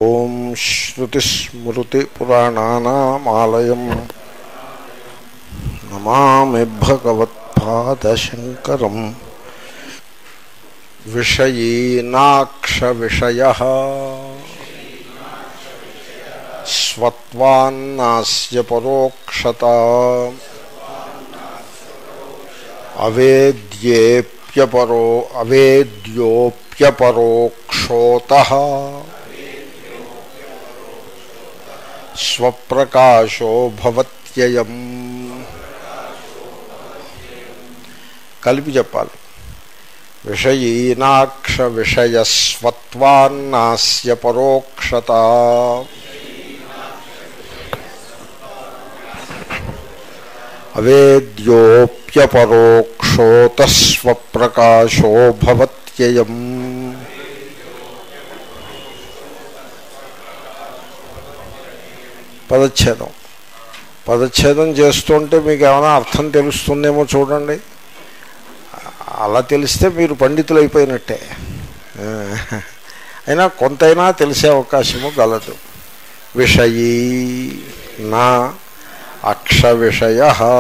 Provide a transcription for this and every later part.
ఓం శ్రుతిస్మృతిపురాణానామాలయం నమామి భగవత్పాదశంకరం విషయీనాక్షవిషయ స్వత్వాన్నాస్య పరోక్షత అవేద్యేప్యపరో అవేద్యోప్యపరోక్షోత స్వప్రకాశో భవత్యయం కలిపి చెప్పాలి విషయీనాక్ష విషయస్వత్వాన్నాస్య పరోక్షత అవేద్యోప్యపరోక్షోత స్వప్రకాశో భవత్యయం పదచ్ఛేదం పదచ్ఛేదం చేస్తుంటే మీకు ఏమైనా అర్థం తెలుస్తుందేమో చూడండి అలా తెలిస్తే మీరు పండితులు అయిపోయినట్టే ఆ, అయినా కొంతైనా తెలిసే అవకాశము గలదు విషయీ నా అక్ష విషయ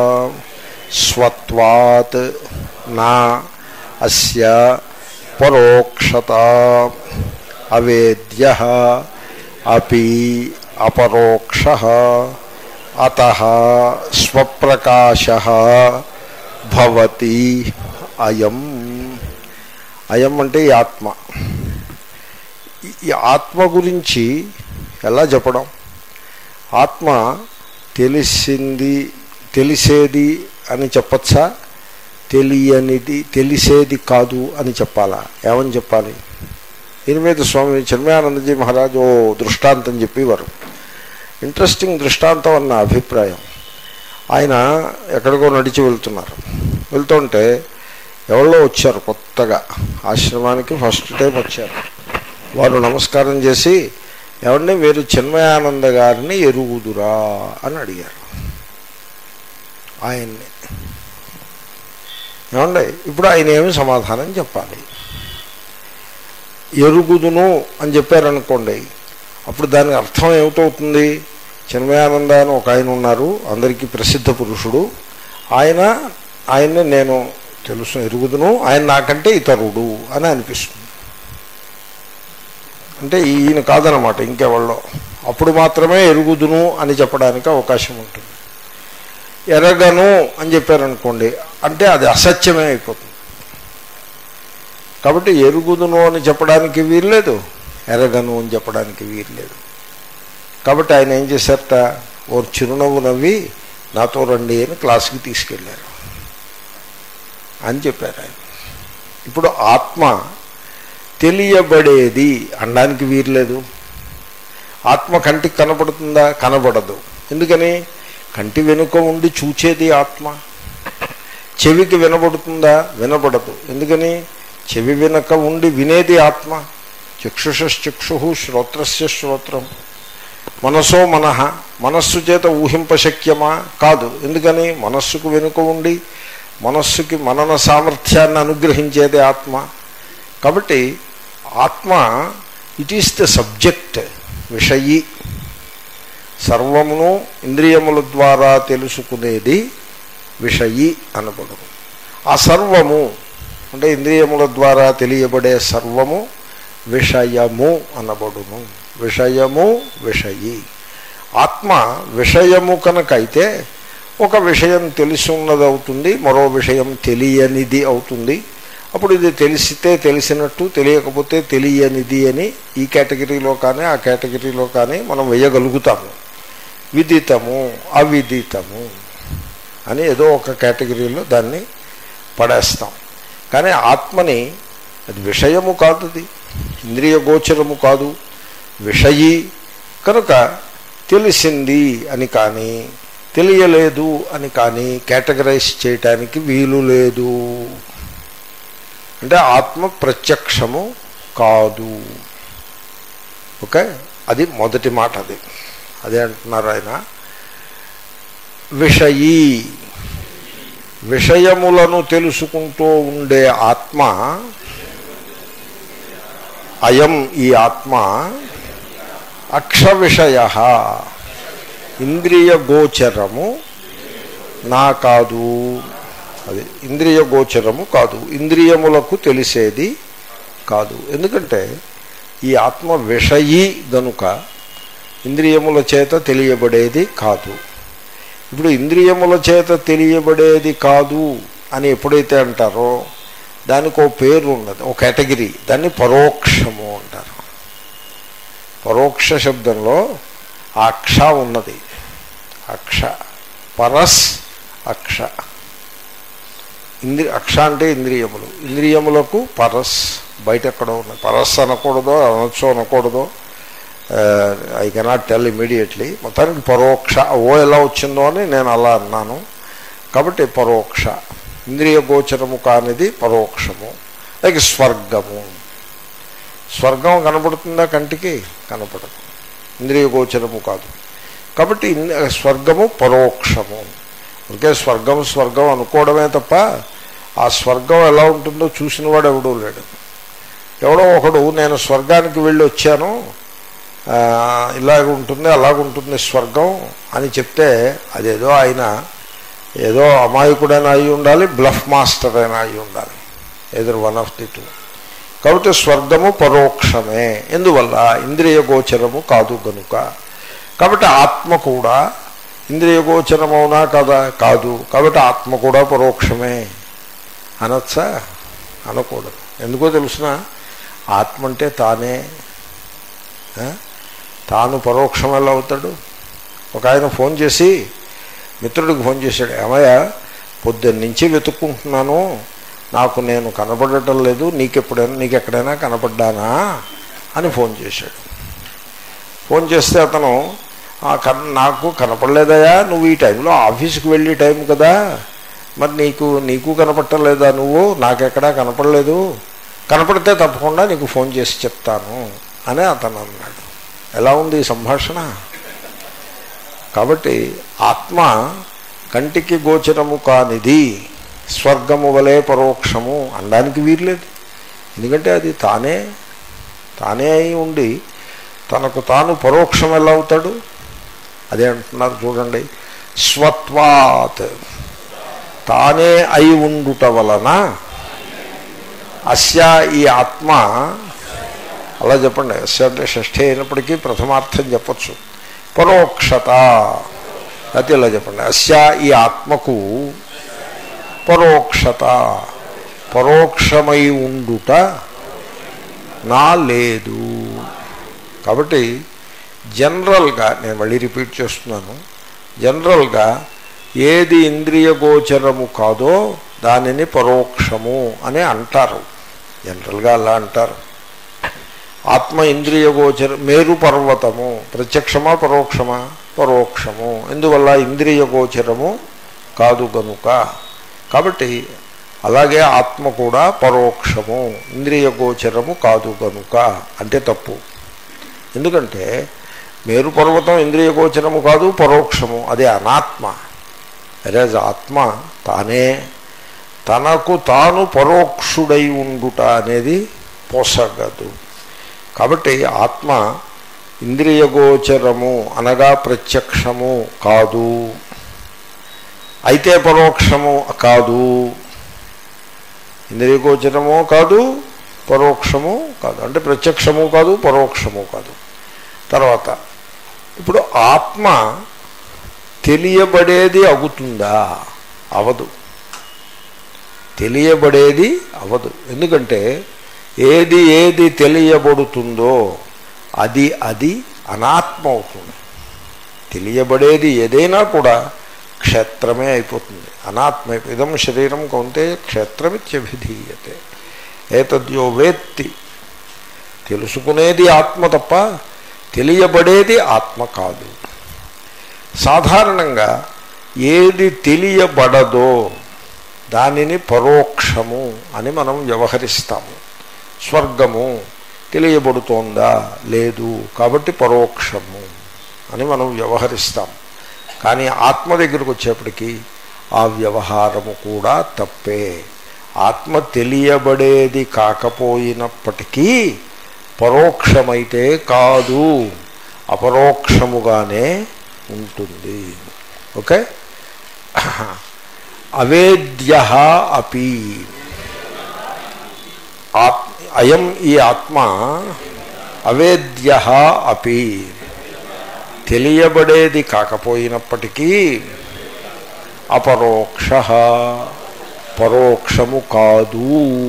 స్వత్వాత్ నా అస్య పరోక్షత అవేద్య అపి అపరోక్ష అత స్వప్రకాశ భవతి అయం అయం అంటే ఈ ఆత్మ ఈ- ఈ ఆత్మ గురించి ఎలా చెప్పడం ఆత్మ తెలిసింది తెలిసేది అని చెప్పచ్చా తెలియనిది తెలిసేది కాదు అని చెప్పాలా ఏమని చెప్పాలి దీని మీద స్వామి చిన్మయానందజీ మహారాజు ఓ దృష్టాంతం చెప్పేవారు ఇంట్రెస్టింగ్ దృష్టాంతం అన్న అభిప్రాయం ఆయన ఎక్కడికో నడిచి వెళ్తున్నారు వెళ్తుంటే ఎవరో వచ్చారు కొత్తగా ఆశ్రమానికి ఫస్ట్ టైం వచ్చారు వారు నమస్కారం చేసి ఏమండి మీరు చిన్మయానంద గారిని ఎరుగుదురా అని అడిగారు ఆయన్ని ఏమండి ఇప్పుడు ఆయన ఏమి సమాధానం చెప్పాలి ఎరుగుదును అని చెప్పారనుకోండి అప్పుడు దానికి అర్థం ఏమిటవుతుంది చిన్మయానంద అని ఒక ఆయన ఉన్నారు అందరికీ ప్రసిద్ధ పురుషుడు ఆయన ఆయన్ని నేను తెలుసు ఎరుగుదును ఆయన నాకంటే ఇతరుడు అని అనిపిస్తుంది అంటే ఈయన కాదనమాట ఇంకెవళ్ళో అప్పుడు మాత్రమే ఎరుగుదును అని చెప్పడానికి అవకాశం ఉంటుంది ఎరగను అని చెప్పారనుకోండి అంటే అది అసత్యమే అయిపోతుంది కాబట్టి ఎరుగుదును అని చెప్పడానికి వీల్లేదు ఎరగను అని చెప్పడానికి వీల్లేదు కాబట్టి ఆయన ఏం చేశారట ఓ చిరునవ్వు నవ్వి నాతో రండి అని క్లాస్కి తీసుకెళ్ళారు అని చెప్పారు ఆయన ఇప్పుడు ఆత్మ తెలియబడేది అనడానికి వీర్లేదు ఆత్మ కంటికి కనపడుతుందా కనబడదు ఎందుకని కంటి వెనుక ఉండి చూచేది ఆత్మ చెవికి వినబడుతుందా వినబడదు ఎందుకని చెవి వెనుక ఉండి వినేది ఆత్మ చక్షుషశ్చక్షు శ్రోత్రస్య శ్రోత్రం మనసో మనః మనస్సు చేత ఊహింపశక్యమా కాదు ఎందుకని మనస్సుకు వెనుక ఉండి మనస్సుకి మనన సామర్థ్యాన్ని అనుగ్రహించేది ఆత్మ కాబట్టి ఆత్మ ఇట్ ఈస్ ద సబ్జెక్ట్ విషయీ సర్వమును ఇంద్రియముల ద్వారా తెలుసుకునేది విషయీ అనబడదు ఆ సర్వము అంటే ఇంద్రియముల ద్వారా తెలియబడే సర్వము విషయము అనబడును విషయము విషయి ఆత్మ విషయము కనుకైతే ఒక విషయం తెలుసున్నది అవుతుంది మరో విషయం తెలియనిది అవుతుంది అప్పుడు ఇది తెలిసితే తెలిసినట్టు తెలియకపోతే తెలియనిది అని ఈ కేటగిరీలో కానీ ఆ కేటగిరీలో కానీ మనం వేయగలుగుతాము విదితము అవిదితము అని ఏదో ఒక కేటగిరీలో దాన్ని పడేస్తాం కానీ ఆత్మని అది విషయము కాదు అది ఇంద్రియ గోచరము కాదు విషయీ కనుక తెలిసింది అని కానీ తెలియలేదు అని కానీ కేటగరైజ్ చేయటానికి వీలు లేదు అంటే ఆత్మ ప్రత్యక్షము కాదు ఓకే అది మొదటి మాట అది అదే అంటున్నారు ఆయన విషయీ విషయములను తెలుసుకుంటూ ఉండే ఆత్మ అయం ఈ ఆత్మ అక్ష విషయ ఇంద్రియ గోచరము నా కాదు అది ఇంద్రియ గోచరము కాదు ఇంద్రియములకు తెలిసేది కాదు ఎందుకంటే ఈ ఆత్మ విషయీ గనుక ఇంద్రియముల చేత తెలియబడేది కాదు ఇప్పుడు ఇంద్రియముల చేత తెలియబడేది కాదు అని ఎప్పుడైతే అంటారో దానికి ఓ పేరు ఉన్నది ఒక కేటగిరీ దాన్ని పరోక్షము అంటారు పరోక్ష శబ్దంలో ఆ అక్ష ఉన్నది అక్ష పరస్ అక్ష ఇంద్రి అక్ష అంటే ఇంద్రియములు ఇంద్రియములకు పరస్ బయట ఎక్కడో ఉన్నాయి పరస్ అనకూడదో అనొచ్చు అనకూడదో ఐ కెనాట్ టెల్ ఇమీడియట్లీ మొత్తానికి పరోక్ష ఓ ఎలా వచ్చిందో అని నేను అలా అన్నాను కాబట్టి పరోక్ష ఇంద్రియ గోచరము కానిది పరోక్షము లైక్ స్వర్గము స్వర్గం కనపడుతుందా కంటికి కనపడదు ఇంద్రియ గోచరము కాదు కాబట్టి ఇన్- స్వర్గము పరోక్షము ఇంకే స్వర్గం స్వర్గం అనుకోవడమే తప్ప ఆ స్వర్గం ఎలా ఉంటుందో చూసినవాడు ఎవడూ లేడు ఎవడో ఒకడు నేను స్వర్గానికి వెళ్ళి వచ్చాను ఆ, ఇలాగ ఉంటుంది అలాగుంటుంది స్వర్గం అని చెప్తే అదేదో ఆయన ఏదో అమాయకుడైనా అయి ఉండాలి బ్లఫ్ మాస్టర్ అయినా అయి ఉండాలి ఏదో వన్ ఆఫ్ ది టూ కాబట్టి స్వర్గము పరోక్షమే ఎందువల్ల ఇంద్రియ గోచరము కాదు గనుక కాబట్టి ఆత్మ కూడా ఇంద్రియ గోచరమవునా కదా కాదు కాబట్టి ఆత్మ కూడా పరోక్షమే అనొచ్చా అనకూడదు ఎందుకో తెలుసిన ఆత్మ అంటే తానే ఆ? తాను పరోక్షం ఎలా అవుతాడు ఒక ఆయన ఫోన్ చేసి మిత్రుడికి ఫోన్ చేశాడు ఏమయ్య పొద్దున్న నుంచి వెతుక్కుంటున్నాను నాకు నేను కనపడటం లేదు నీకెప్పుడైనా నీకు ఎక్కడైనా కనపడ్డానా అని ఫోన్ చేశాడు ఫోన్ చేస్తే అతను "ఆ, కన్ నాకు కనపడలేదయా నువ్వు ఈ టైంలో ఆఫీస్కి వెళ్ళే టైం కదా మరి నీకు నీకు కనపడలేదా నువ్వు నాకెక్కడా కనపడలేదు కనపడితే తప్పకుండా నీకు ఫోన్ చేసి చెప్తాను అని అతను అన్నాడు ఎలా ఉంది ఈ సంభాషణ కాబట్టి ఆత్మ కంటికి గోచరము కానిది స్వర్గము వలె పరోక్షము అనడానికి వీర్లేదు ఎందుకంటే అది తానే తానే అయి ఉండి తనకు తాను పరోక్షం ఎలా అవుతాడు అదే అంటున్నారు చూడండి స్వత్వాత్ తానే అయి ఉండుట వలన అస్య ఈ ఆత్మ అలా చెప్పండి అస్య అంటే షష్ఠి అయినప్పటికీ ప్రథమార్థం చెప్పచ్చు పరోక్షత అయితే ఇలా చెప్పండి అస్య ఈ ఆత్మకు పరోక్షత పరోక్షమై ఉండుట నా లేదు కాబట్టి జనరల్గా నేను మళ్ళీ రిపీట్ చేస్తున్నాను జనరల్గా ఏది ఇంద్రియ గోచరము కాదో దానిని పరోక్షము అని అంటారు జనరల్గా అలా అంటారు ఆత్మ ఇంద్రియ గోచర మేరు పర్వతము ప్రత్యక్షమా పరోక్షమా పరోక్షము ఎందువల్ల ఇంద్రియ గోచరము కాదు గనుక కాబట్టి అలాగే ఆత్మ కూడా పరోక్షము ఇంద్రియ గోచరము కాదు గనుక అంటే తప్పు ఎందుకంటే మేరు పర్వతం ఇంద్రియ గోచరము కాదు పరోక్షము అదే అనాత్మ అరేజ్ ఆత్మ తానే తనకు తాను పరోక్షుడై ఉండుట అనేది పోసగదు కాబట్టి ఆత్మ ఇంద్రియ గోచరము అనగా ప్రత్యక్షము కాదు అయితే పరోక్షము కాదు ఇంద్రియ గోచరము కాదు పరోక్షము కాదు అంటే ప్రత్యక్షము కాదు పరోక్షము కాదు తర్వాత ఇప్పుడు ఆత్మ తెలియబడేది అవుతుందా అవదు తెలియబడేది అవదు ఎందుకంటే ఏది ఏది తెలియబడుతుందో అది అది అనాత్మ అవుతుంది తెలియబడేది ఏదైనా కూడా క్షేత్రమే అయిపోతుంది అనాత్మ ఇదం శరీరం కొంతే క్షేత్రమిత్యభిధీయతే ఏతద్యో వేత్తి తెలుసుకునేది ఆత్మ తప్ప తెలియబడేది ఆత్మ కాదు సాధారణంగా ఏది తెలియబడదో దానిని పరోక్షము అని మనం వ్యవహరిస్తాము స్వర్గము తెలియబడుతోందా లేదు కాబట్టి పరోక్షము అని మనం వ్యవహరిస్తాం కానీ ఆత్మ దగ్గరకు వచ్చేప్పటికీ ఆ వ్యవహారము కూడా తప్పే ఆత్మ తెలియబడేది కాకపోయినప్పటికీ పరోక్షమైతే కాదు అపరోక్షముగానే ఉంటుంది ఓకే అవేద్య అపి ఆత్ అయం ఈ ఆత్మ అవేద్య అపి తెలియబడేది కాకపోయినప్పటికీ అపరోక్ష పరోక్షము కాదు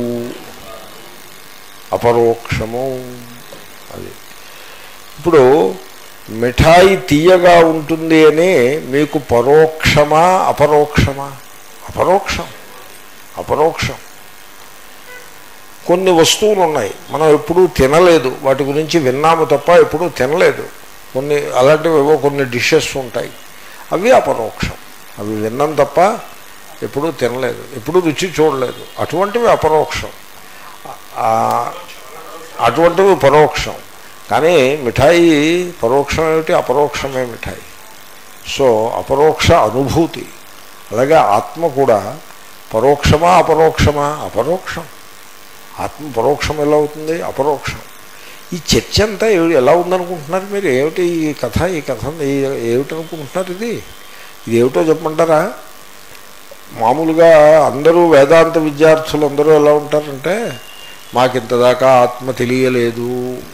అపరోక్షము అది ఇప్పుడు మిఠాయి తీయగా ఉంటుంది అని మీకు పరోక్షమా అపరోక్షమా అపరోక్షం అపరోక్షం కొన్ని వస్తువులు ఉన్నాయి మనం ఎప్పుడూ తినలేదు వాటి గురించి విన్నాము తప్ప ఎప్పుడూ తినలేదు కొన్ని అలాంటివి ఏవో కొన్ని డిషెస్ ఉంటాయి అవి అపరోక్షం అవి విన్నాం తప్ప ఎప్పుడూ తినలేదు ఎప్పుడూ రుచి చూడలేదు అటువంటివి అపరోక్షం ఆ, అటువంటివి పరోక్షం కానీ మిఠాయి పరోక్షం ఏమిటి అపరోక్షమే మిఠాయి సో అపరోక్ష అనుభూతి అలాగే ఆత్మ కూడా పరోక్షమా అపరోక్షమా అపరోక్షం ఆత్మ పరోక్షం ఎలా అవుతుంది అపరోక్షం ఈ చర్చ అంతా ఏ- ఎలా ఉందనుకుంటున్నారు మీరు ఏమిటి ఈ కథ ఈ కథ ఈ- ఏమిటనుకుంటున్నారు ఇది ఇది ఏమిటో చెప్పమంటారా మామూలుగా అందరూ వేదాంత విద్యార్థులు అందరూ ఎలా ఉంటారంటే మాకింతదాకా ఆత్మ తెలియలేదు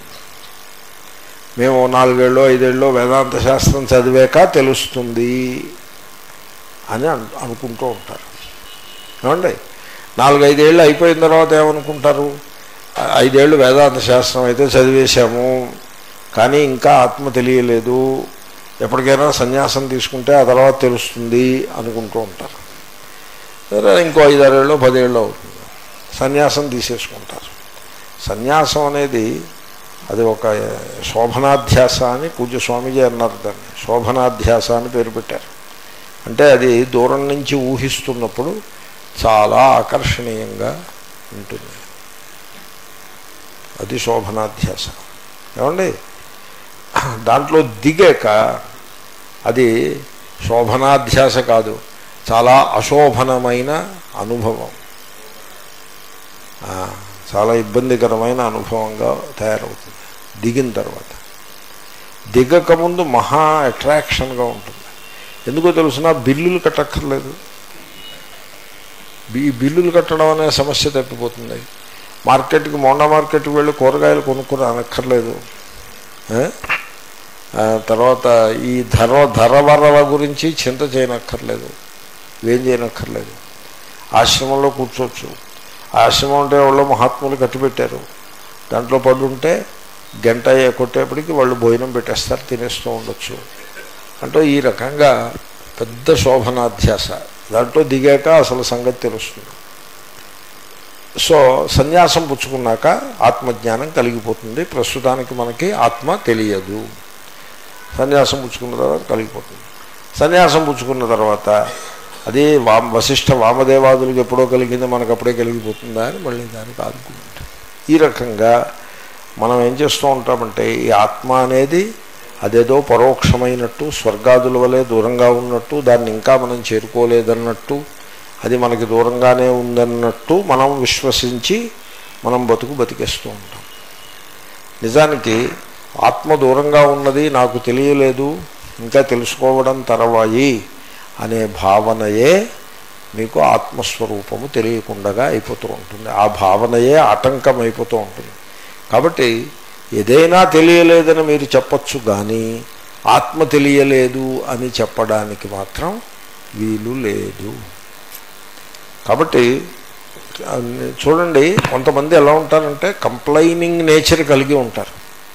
మేము నాలుగేళ్ళు ఐదేళ్ళు వేదాంత శాస్త్రం చదివాక తెలుస్తుంది అని అను అనుకుంటూ ఉంటారు ఏమండి నాలుగైదేళ్ళు అయిపోయిన తర్వాత ఏమనుకుంటారు "ఆ- ఐదేళ్ళు వేదాంత శాస్త్రం అయితే చదివేశాము కానీ ఇంకా ఆత్మ తెలియలేదు ఎప్పటికైనా సన్యాసం తీసుకుంటే ఆ తర్వాత తెలుస్తుంది అనుకుంటూ ఉంటారు సరే ఇంకో ఐదారేళ్ళు పదేళ్ళు అవుతుంది సన్యాసం తీసేసుకుంటారు సన్యాసం అనేది అది ఒక శోభనాధ్యాస అని పూజ్య స్వామీజీ అన్నారు దాన్ని శోభనాధ్యాస అని పేరు పెట్టారు అంటే అది దూరం నుంచి ఊహిస్తున్నప్పుడు చాలా ఆకర్షణీయంగా ఉంటుంది అది శోభనాధ్యాస ఏమండి దాంట్లో దిగాక అది శోభనాధ్యాస కాదు చాలా అశోభనమైన అనుభవం ఆ, చాలా ఇబ్బందికరమైన అనుభవంగా తయారవుతుంది దిగిన తర్వాత దిగక ముందు మహా అట్రాక్షన్గా ఉంటుంది ఎందుకో తెలుసిన బిల్లులు కట్టక్కర్లేదు బి- బిల్లులు కట్టడం అనే సమస్య తప్పిపోతుంది మార్కెట్కి మొండ మార్కెట్కి వెళ్ళి కూరగాయలు కొనుక్కుని అనక్కర్లేదు ఏ? ఆ, తర్వాత ఈ ధర ధరవరల గురించి చింత చేయనక్కర్లేదు ఏం చేయనక్కర్లేదు ఆశ్రమంలో కూర్చోవచ్చు ఆశ్రమం అంటే వాళ్ళు మహాత్ములు కట్టిపెట్టారు దాంట్లో పడుంటే గంట అయ్యే కొట్టేపటికి వాళ్ళు భోజనం పెట్టేస్తారు తినేస్తూ ఉండొచ్చు అంటే ఈ రకంగా పెద్ద శోభనాధ్యాస దాంట్లో దిగాక అసలు సంగతి తెలుస్తుంది సో సన్యాసం పుచ్చుకున్నాక ఆత్మజ్ఞానం కలిగిపోతుంది ప్రస్తుతానికి మనకి ఆత్మ తెలియదు సన్యాసం పుచ్చుకున్న తర్వాత కలిగిపోతుంది సన్యాసం పుచ్చుకున్న తర్వాత అది వామ వశిష్ఠ వామదేవాదులకు ఎప్పుడో కలిగింది మనకు అప్పుడే కలిగిపోతుందా అని మళ్ళీ దానికి ఆదుకుంటాం ఈ రకంగా మనం ఏం చేస్తూ ఉంటామంటే ఈ ఆత్మ అనేది అదేదో పరోక్షమైనట్టు స్వర్గాదుల వలె దూరంగా ఉన్నట్టు దాన్ని ఇంకా మనం చేరుకోలేదన్నట్టు అది మనకి దూరంగానే ఉందన్నట్టు మనం విశ్వసించి మనం బతుకు బతికేస్తూ ఉంటాం నిజానికి ఆత్మ దూరంగా ఉన్నది నాకు తెలియలేదు ఇంకా తెలుసుకోవడం తర్వాయి అనే భావనయే మీకు ఆత్మస్వరూపము తెలియకుండా అయిపోతూ ఉంటుంది ఆ భావనయే ఆటంకం అయిపోతూ ఉంటుంది కాబట్టి ఏదైనా తెలియలేదని మీరు చెప్పచ్చు కానీ ఆత్మ తెలియలేదు అని చెప్పడానికి మాత్రం వీలు లేదు కాబట్టి ఆ, చూడండి కొంతమంది ఎలా ఉంటారంటే కంప్లైనింగ్ నేచర్ కలిగి ఉంటారు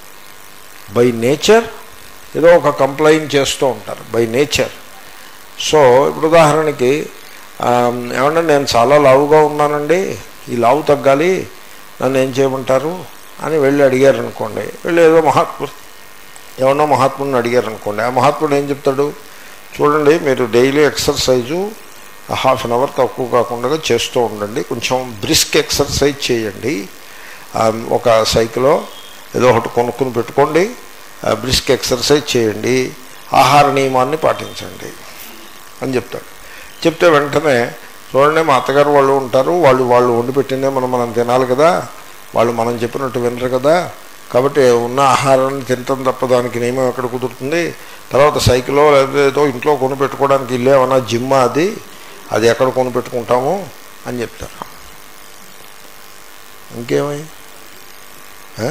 బై నేచర్ ఏదో ఒక కంప్లైంట్ చేస్తూ ఉంటారు బై నేచర్ సో ఇప్పుడు ఉదాహరణకి ఆ, ఏమంటే నేను చాలా లావుగా ఉన్నానండి ఈ లావు తగ్గాలి నన్ను ఏం చేయమంటారు అని వెళ్ళి అడిగారు అనుకోండి వెళ్ళి ఏదో మహాత్ముడు ఏమన్నా మహాత్ముడిని అడిగారు అనుకోండి ఆ మహాత్ముడు ఏం చెప్తాడు చూడండి మీరు daily exercise half an hour తక్కువ కాకుండా చేస్తూ ఉండండి కొంచెం బ్రిస్క్ ఎక్సర్సైజ్ చేయండి ఆ, ఒక సైకిలో ఏదో ఒకటి కొనుక్కుని పెట్టుకోండి ఆ, బ్రిస్క్ ఎక్సర్సైజ్ చేయండి ఆహార నియమాన్ని పాటించండి అని చెప్తాడు చెప్తే వెంటనే చూడండి మా అత్తగారు వాళ్ళు ఉంటారు వాళ్ళు వాళ్ళు వండి పెట్టిందే మనం మనం తినాలి కదా వాళ్ళు మనం చెప్పినట్టు వినరు కదా కాబట్టి ఉన్న ఆహారాన్ని తినటం తప్ప దానికి నియమం ఎక్కడ కుదురుతుంది తర్వాత సైకిల్లో లేదా ఏదో ఇంట్లో కొనిపెట్టుకోవడానికి ఇల్లేమన్నా జిమ్ అది అది ఎక్కడ కొనిపెట్టుకుంటాము అని చెప్తారు ఇంకేమై ఆ?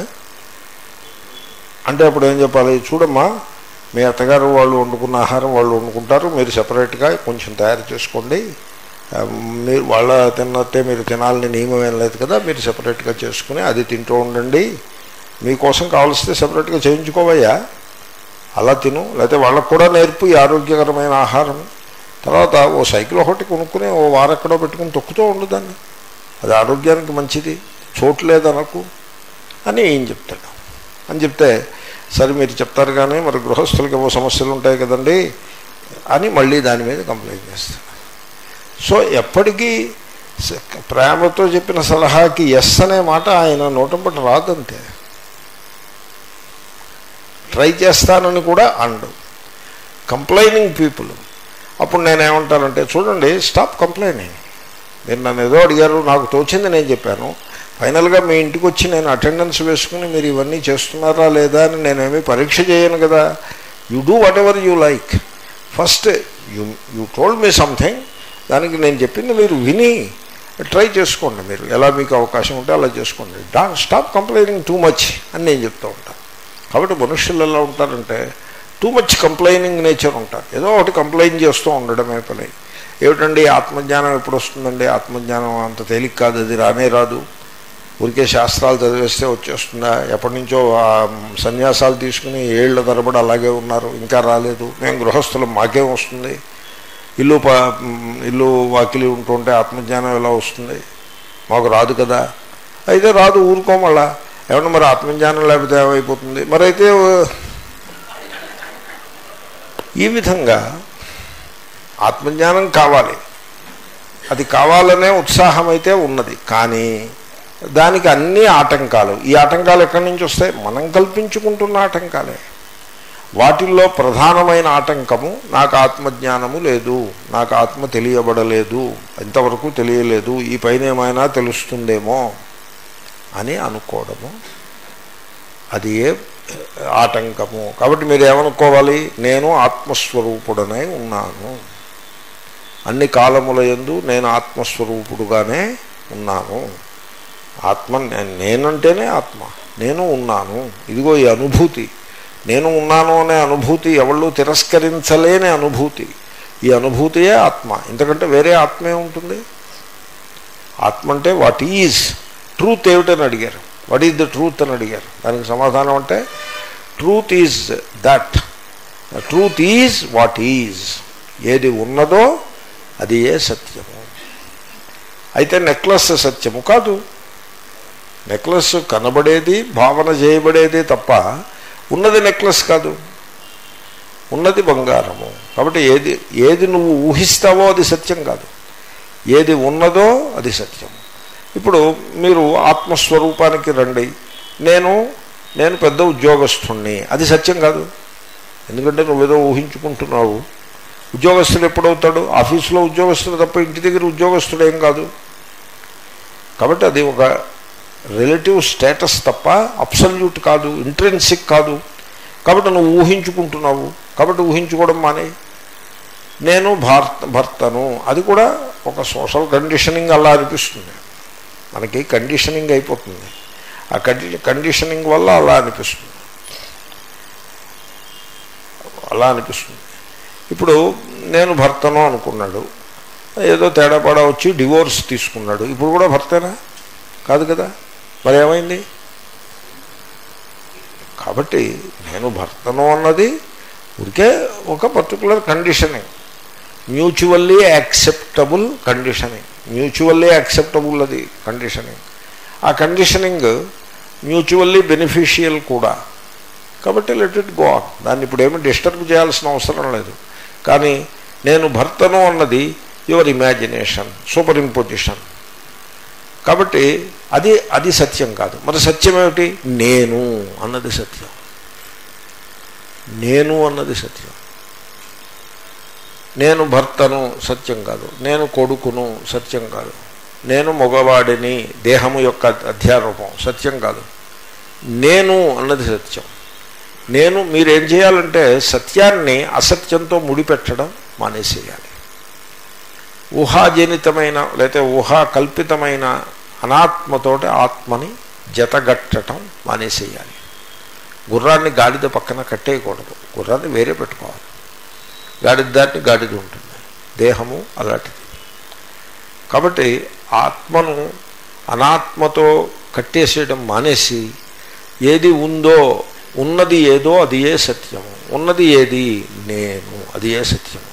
అంటే అప్పుడు ఏం చెప్పాలి చూడమ్మా మీ అత్తగారు వాళ్ళు వండుకున్న ఆహారం వాళ్ళు వండుకుంటారు మీరు సపరేట్గా కొంచెం తయారు చేసుకోండి ఆ, మీరు వాళ్ళ తిన్నట్టే మీరు తినాలని నియమం ఏం లేదు కదా మీరు సపరేట్గా చేసుకుని అది తింటూ ఉండండి మీకోసం కావలిస్తే సపరేట్గా చేయించుకోవయ్యా అలా తిను లేకపోతే వాళ్ళకు కూడా నేర్పు ఈ ఆరోగ్యకరమైన ఆహారం తర్వాత ఓ సైకిల్ ఒకటి కొనుక్కుని ఓ వారెక్కడో పెట్టుకుని తొక్కుతూ ఉండు దాన్ని అది ఆరోగ్యానికి మంచిది చోటు లేదనకు అని ఏం చెప్తాడు అని చెప్తే సరే మీరు చెప్తారు కానీ మరి గృహస్థులకి ఏవో సమస్యలు ఉంటాయి కదండి అని మళ్ళీ దాని మీద కంప్లైంట్ చేస్తాడు సో ఎప్పటికీ స- ప్రేమతో చెప్పిన సలహాకి ఎస్ అనే మాట ఆయన నోటంపట రాదంతే ట్రై చేస్తానని కూడా అండు కంప్లైనింగ్ పీపుల్ అప్పుడు నేనేమంటానంటే చూడండి స్టాప్ కంప్లైనింగ్ మీరు నన్ను ఏదో అడిగారు నాకు తోచింది నేను చెప్పాను ఫైనల్గా మీ ఇంటికి వచ్చి నేను అటెండెన్స్ వేసుకుని మీరు ఇవన్నీ చేస్తున్నారా లేదా అని నేనేమీ పరీక్ష చేయను కదా you do whatever you like first you you told me something దానికి నేను చెప్పింది మీరు విని ట్రై చేసుకోండి మీరు ఎలా మీకు అవకాశం ఉంటే అలా చేసుకోండి డా స్టాప్ కంప్లైనింగ్ టూ మచ్ అని నేను చెప్తూ ఉంటాను కాబట్టి మనుషులు ఎలా ఉంటారంటే టూ మచ్ కంప్లైనింగ్ నేచర్ ఉంటారు ఏదో ఒకటి కంప్లైంట్ చేస్తూ ఉండడమే పని ఏమిటండి ఆత్మజ్ఞానం ఎప్పుడు వస్తుందండి ఆత్మజ్ఞానం అంత తేలిక కాదు అది రానే రాదు ఊరికే శాస్త్రాలు చదివేస్తే వచ్చేస్తుందా ఎప్పటి నుంచో ఆ సన్యాసాలు తీసుకుని ఏళ్ల తరబడి అలాగే ఉన్నారు ఇంకా రాలేదు మేము గృహస్థులం మాకేం వస్తుంది ఇల్లు ప ఇల్లు వాకిలి ఉంటుంటే ఆత్మజ్ఞానం ఎలా వస్తుంది మాకు రాదు కదా అయితే రాదు ఊరుకో మళ్ళా ఏమన్నా మరి ఆత్మజ్ఞానం లేకపోతే ఏమైపోతుంది మరి అయితే ఈ విధంగా ఆత్మజ్ఞానం కావాలి అది కావాలనే ఉత్సాహం అయితే ఉన్నది కానీ దానికి అన్ని ఆటంకాలు ఈ ఆటంకాలు ఎక్కడి నుంచి వస్తాయి మనం కల్పించుకుంటున్న ఆటంకాలే వాటిల్లో ప్రధానమైన ఆటంకము నాకు ఆత్మజ్ఞానము లేదు నాకు ఆత్మ తెలియబడలేదు ఇంతవరకు తెలియలేదు ఈ పైన ఏమైనా తెలుస్తుందేమో అని అనుకోవడము అది ఏ ఆటంకము కాబట్టి మీరు ఏమనుకోవాలి నేను ఆత్మస్వరూపుడనై ఉన్నాను అన్ని కాలముల యందు నేను ఆత్మస్వరూపుడుగానే ఉన్నాను ఆత్మ నే- నేనంటేనే ఆత్మ నేను ఉన్నాను ఇదిగో ఈ అనుభూతి నేను ఉన్నాను అనే అనుభూతి ఎవళ్ళు తిరస్కరించలేని అనుభూతి ఈ అనుభూతియే ఆత్మ ఇంతకంటే వేరే ఆత్మే ఉంటుంది ఆత్మ అంటే వాట్ ఈజ్ ట్రూత్ ఏమిటని అడిగారు వాట్ ఈజ్ ద ట్రూత్ అని అడిగారు దానికి సమాధానం అంటే truth is that truth is what is ఏది ఉన్నదో అది ఏ సత్యము అయితే నెక్లెస్ సత్యము కాదు నెక్లెస్ కనబడేది భావన చేయబడేది తప్ప ఉన్నది నెక్లెస్ కాదు ఉన్నది బంగారము కాబట్టి ఏది ఏది నువ్వు ఊహిస్తావో అది సత్యం కాదు ఏది ఉన్నదో అది సత్యం ఇప్పుడు మీరు ఆత్మస్వరూపానికి రండి నేను నేను పెద్ద ఉద్యోగస్తుణ్ణి అది సత్యం కాదు ఎందుకంటే నువ్వేదో ఊహించుకుంటున్నావు ఉద్యోగస్తుడు ఎప్పుడవుతాడు ఆఫీసులో ఉద్యోగస్తుడు తప్ప ఇంటి దగ్గర ఉద్యోగస్తుడు ఏం కాదు కాబట్టి అది ఒక రిలేటివ్ స్టేటస్ తప్ప అబ్సల్యూట్ కాదు ఇంట్రెన్సిక్ కాదు కాబట్టి నువ్వు ఊహించుకుంటున్నావు కాబట్టి ఊహించుకోవడం మానే నేను భార్త భర్తను అది కూడా ఒక సోషల్ కండిషనింగ్ అలా అనిపిస్తుంది మనకి కండిషనింగ్ అయిపోతుంది ఆ కండి కండిషనింగ్ వల్ల అలా అనిపిస్తుంది అలా అనిపిస్తుంది ఇప్పుడు నేను భర్తను అనుకున్నాడు ఏదో తేడాపాడా వచ్చి డివోర్స్ తీసుకున్నాడు ఇప్పుడు కూడా భర్తేనా కాదు కదా మరి ఏమైంది కాబట్టి నేను భర్తను అన్నది ఊరికే ఒక particular conditioning mutually acceptable conditioning mutually acceptable అది కండిషనింగ్ ఆ కండిషనింగ్ మ్యూచువల్లీ బెనిఫిషియల్ కూడా కాబట్టి లెట్ ఇట్ గో ఆన్ దాన్ని ఇప్పుడు ఏమి డిస్టర్బ్ చేయాల్సిన అవసరం లేదు కానీ నేను భర్తను అన్నది యువర్ ఇమాజినేషన్ సూపర్ ఇంపోజిషన్ కాబట్టి అది అది సత్యం కాదు మరి సత్యం ఏమిటి నేను అన్నది సత్యం నేను అన్నది సత్యం నేను భర్తను సత్యం కాదు నేను కొడుకును సత్యం కాదు నేను మగవాడిని దేహము యొక్క అధ్యారూపం సత్యం కాదు నేను అన్నది సత్యం నేను మీరేం చేయాలంటే సత్యాన్ని అసత్యంతో ముడిపెట్టడం మానేసేయాలి ఊహాజనితమైన లేకపోతే ఊహా కల్పితమైన అనాత్మతోటి ఆత్మని జతగట్టడం మానేసేయాలి గుర్రాన్ని గాడిద పక్కన కట్టేయకూడదు గుర్రాన్ని వేరే పెట్టుకోవాలి గాడిద దాన్ని గాడిద ఉంటుంది దేహము అలాంటిది కాబట్టి ఆత్మను అనాత్మతో కట్టేసేయడం మానేసి ఏది ఉందో ఉన్నది ఏదో అది ఏ సత్యము ఉన్నది ఏది నేను అది ఏ సత్యము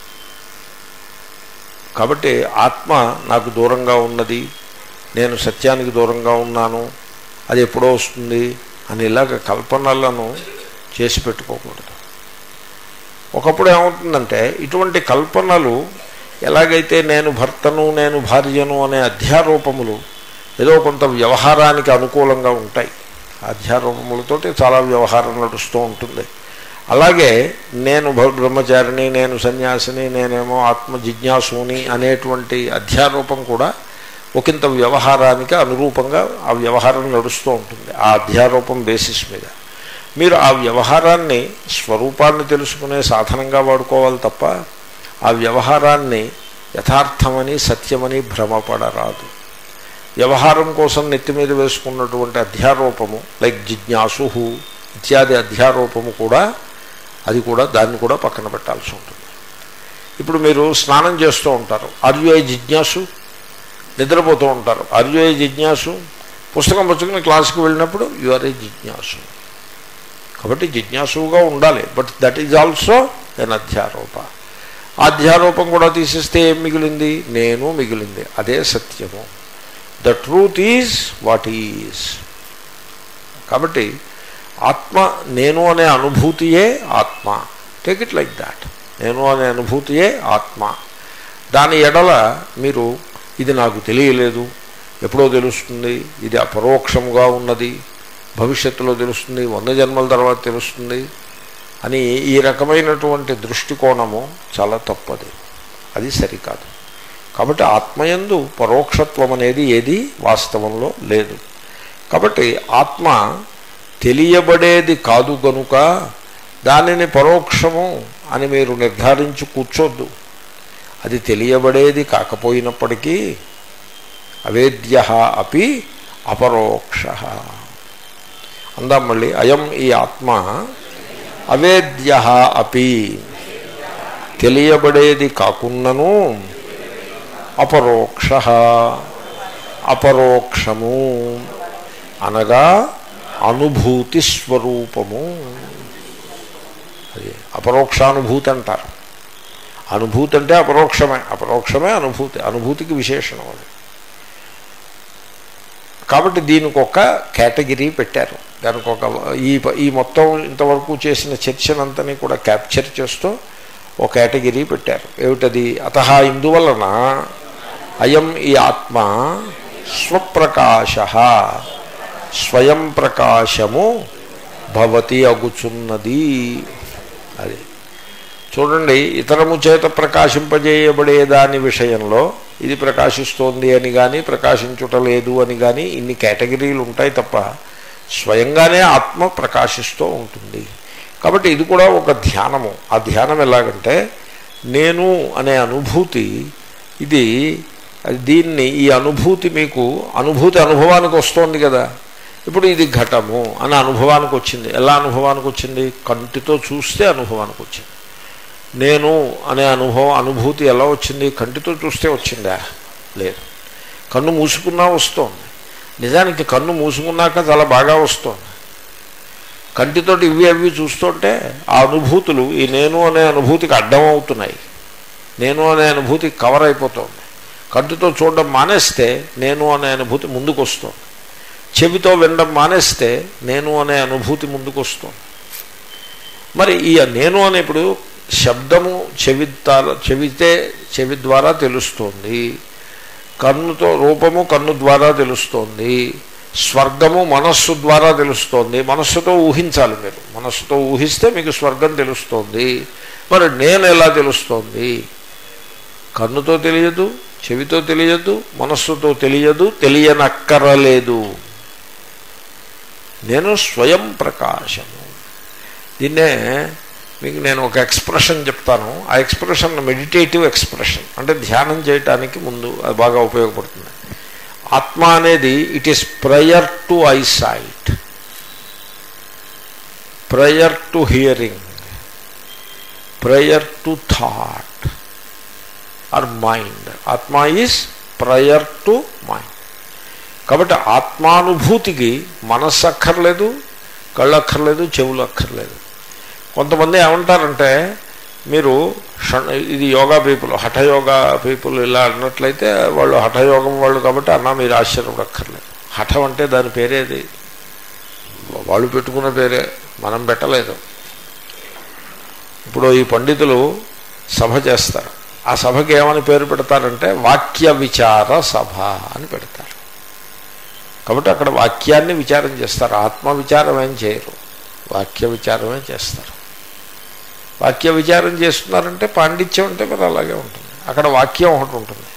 కాబట్టి ఆత్మ నాకు దూరంగా ఉన్నది నేను సత్యానికి దూరంగా ఉన్నాను అది ఎప్పుడో వస్తుంది అని ఇలాగ కల్పనలను చేసి పెట్టుకోకూడదు ఒకప్పుడు ఏమవుతుందంటే ఇటువంటి కల్పనలు ఎలాగైతే నేను భర్తను నేను భార్యను అనే అధ్యారూపములు ఏదో కొంత వ్యవహారానికి అనుకూలంగా ఉంటాయి అధ్యారూపములతోటి చాలా వ్యవహారం నడుస్తూ ఉంటుంది అలాగే నేను బ్రహ్మచారిని నేను సన్యాసిని నేనేమో ఆత్మ జిజ్ఞాసుని అనేటువంటి అధ్యారూపం కూడా ఒకంత వ్యవహారానికి అనురూపంగా ఆ వ్యవహారం నడుస్తూ ఉంటుంది ఆ అధ్యారూపం బేసిస్ మీద మీరు ఆ వ్యవహారాన్ని స్వరూపాన్ని తెలుసుకునే సాధనంగా వాడుకోవాలి తప్ప ఆ వ్యవహారాన్ని యథార్థమని సత్యమని భ్రమపడరాదు వ్యవహారం కోసం నెత్తి మీద వేసుకున్నటువంటి అధ్యారూపము లైక్ జిజ్ఞాసు ఇత్యాది అధ్యారూపము కూడా అది కూడా దాన్ని కూడా పక్కన పెట్టాల్సి ఉంటుంది ఇప్పుడు మీరు స్నానం చేస్తూ ఉంటారు ఆర్యుఐ జిజ్ఞాసు నిద్రపోతూ ఉంటారు ఆర్యుఐ జిజ్ఞాసు పుస్తకం పుచ్చుకుని క్లాస్కి వెళ్ళినప్పుడు యు ఆర్ ఏ జిజ్ఞాసు కాబట్టి జిజ్ఞాసుగా ఉండాలి but that is also an అధ్యారూప అధ్యారూపం కూడా తీసేస్తే ఏం మిగిలింది నేను మిగిలింది అదే సత్యము the truth is what is కాబట్టి ఆత్మ నేను అనే అనుభూతియే ఆత్మ టేక్ ఇట్ లైక్ దాట్ నేను అనే అనుభూతియే ఆత్మ దాని ఎడల మీరు ఇది నాకు తెలియలేదు ఎప్పుడో తెలుస్తుంది ఇది అపరోక్షముగా ఉన్నది భవిష్యత్తులో తెలుస్తుంది వంద జన్మల తర్వాత తెలుస్తుంది అని ఈ రకమైనటువంటి దృష్టికోణము చాలా తప్పది అది సరికాదు కాబట్టి ఆత్మయందు పరోక్షత్వం అనేది ఏది వాస్తవంలో లేదు కాబట్టి ఆత్మ తెలియబడేది కాదు గనుక దానిని పరోక్షము అని మీరు నిర్ధారించి కూర్చోద్దు అది తెలియబడేది కాకపోయినప్పటికీ అవేద్య అపి అపరోక్ష అందాం మళ్ళీ అయం ఈ ఆత్మ అవేద్య అపి తెలియబడేది కాకున్నను అపరోక్ష అపరోక్షము అనగా అనుభూతి స్వరూపము అది అపరోక్షానుభూతి అంటారు అనుభూతి అంటే అపరోక్షమే అపరోక్షమే అనుభూతి అనుభూతికి విశేషణం అది కాబట్టి దీనికి ఒక కేటగిరీ పెట్టారు దానికి ఒక ఈ ఈ మొత్తం ఇంతవరకు చేసిన చర్చనంతని కూడా క్యాప్చర్ చేస్తూ ఒక కేటగిరీ పెట్టారు ఏమిటది అత ఇందువలన అయం ఈ ఆత్మ స్వప్రకాశ స్వయం ప్రకాశము భవతి అగుచున్నది అది చూడండి ఇతరము చేత ప్రకాశింపజేయబడే దాని విషయంలో ఇది ప్రకాశిస్తోంది అని కానీ ప్రకాశించుటలేదు అని కానీ ఇన్ని కేటగిరీలు ఉంటాయి తప్ప స్వయంగానే ఆత్మ ప్రకాశిస్తూ ఉంటుంది కాబట్టి ఇది కూడా ఒక ధ్యానము ఆ ధ్యానం ఎలాగంటే నేను అనే అనుభూతి ఇది దీన్ని ఈ అనుభూతి మీకు అనుభూతి అనుభవానికి వస్తోంది కదా ఇప్పుడు ఇది ఘటము అనే అనుభవానికి వచ్చింది ఎలా అనుభవానికి వచ్చింది కంటితో చూస్తే అనుభవానికి వచ్చింది నేను అనే అనుభవం అనుభూతి ఎలా వచ్చింది కంటితో చూస్తే వచ్చిందా లేదు కన్ను మూసుకున్నా వస్తోంది నిజానికి కన్ను మూసుకున్నాక చాలా బాగా వస్తోంది కంటితోటి ఇవి అవి చూస్తుంటే ఆ అనుభూతులు ఈ నేను అనే అనుభూతికి అడ్డం అవుతున్నాయి నేను అనే అనుభూతి కవర్ అయిపోతుంది కంటితో చూడడం మానేస్తే నేను అనే అనుభూతి ముందుకు వస్తుంది చెవితో వినడం మానేస్తే నేను అనే అనుభూతి ముందుకు వస్తుంది మరి ఈ నేను అనే ఇప్పుడు శబ్దము చెవి చెవితే చెవి ద్వారా తెలుస్తోంది కన్నుతో రూపము కన్ను ద్వారా తెలుస్తోంది స్వర్గము మనస్సు ద్వారా తెలుస్తోంది మనస్సుతో ఊహించాలి మీరు మనస్సుతో ఊహిస్తే మీకు స్వర్గం తెలుస్తోంది మరి నేను ఎలా తెలుస్తోంది కన్నుతో తెలియదు చెవితో తెలియదు మనస్సుతో తెలియదు తెలియనక్కరలేదు నేను స్వయం ప్రకాశము దీన్నే మీకు నేను ఒక ఎక్స్ప్రెషన్ చెప్తాను ఆ ఎక్స్ప్రెషన్ మెడిటేటివ్ ఎక్స్ప్రెషన్ అంటే ధ్యానం చేయటానికి ముందు అది బాగా ఉపయోగపడుతుంది ఆత్మ అనేది it is prior to eyesight prior to hearing prior to thought or mind ఆత్మ ఈజ్ ప్రయర్ టు మైండ్ కాబట్టి ఆత్మానుభూతికి మనస్సు అక్కర్లేదు కళ్ళు అక్కర్లేదు చెవులు అక్కర్లేదు కొంతమంది ఏమంటారంటే మీరు షణ్ ఇది యోగా పీపుల్ హఠయోగా పీపుల్ ఇలా అన్నట్లయితే వాళ్ళు హఠయోగం వాళ్ళు కాబట్టి అన్నా మీరు ఆశ్చర్యపడక్కర్లేదు హఠం అంటే దాని పేరేది వాళ్ళు పెట్టుకున్న పేరే మనం పెట్టలేదు ఇప్పుడు ఈ పండితులు సభ చేస్తారు ఆ సభకి ఏమని పేరు పెడతారంటే వాక్య విచార సభ అని పెడతారు కాబట్టి అక్కడ వాక్యాన్ని విచారం చేస్తారు ఆత్మ విచారం ఏం చేయరు వాక్య విచారమే చేస్తారు వాక్య విచారం చేస్తున్నారంటే పాండిత్యం అంటే మరి అలాగే ఉంటుంది అక్కడ వాక్యం ఒకటి ఉంటుంది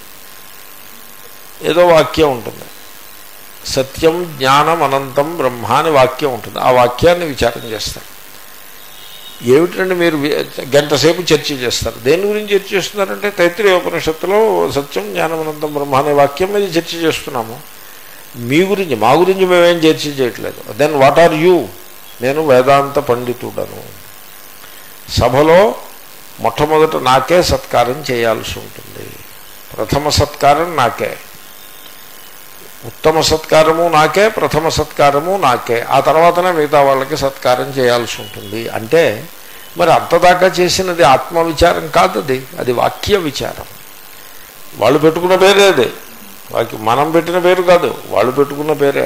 ఏదో వాక్యం ఉంటుంది సత్యం జ్ఞానం అనంతం బ్రహ్మ అని వాక్యం ఉంటుంది ఆ వాక్యాన్ని విచారం చేస్తారు ఏమిటంటే మీరు గంట సేపు చర్చ చేస్తారు దేని గురించి చర్చ చేస్తున్నారంటే తైత్రీయ ఉపనిషత్తులో సత్యం జ్ఞానం అనంతం బ్రహ్మ అనే వాక్యం మీద చర్చ చేస్తున్నాము మీ గురించి మా గురించి మేమేం చర్చ చేయట్లేదు దెన్ వాట్ ఆర్ యూ నేను వేదాంత పండితుడను సభలో మొట్టమొదట నాకే సత్కారం చేయాల్సి ఉంటుంది ప్రథమ సత్కారం నాకే ఉత్తమ సత్కారము నాకే ప్రథమ సత్కారము నాకే ఆ తర్వాతనే మిగతా వాళ్ళకి సత్కారం చేయాల్సి ఉంటుంది అంటే మరి అంతదాకా చేసినది ఆత్మవిచారం కాదు అది అది వాక్య విచారం వాళ్ళు పెట్టుకున్న పేరే అది వాకి మనం పెట్టిన పేరు కాదు వాళ్ళు పెట్టుకున్న పేరే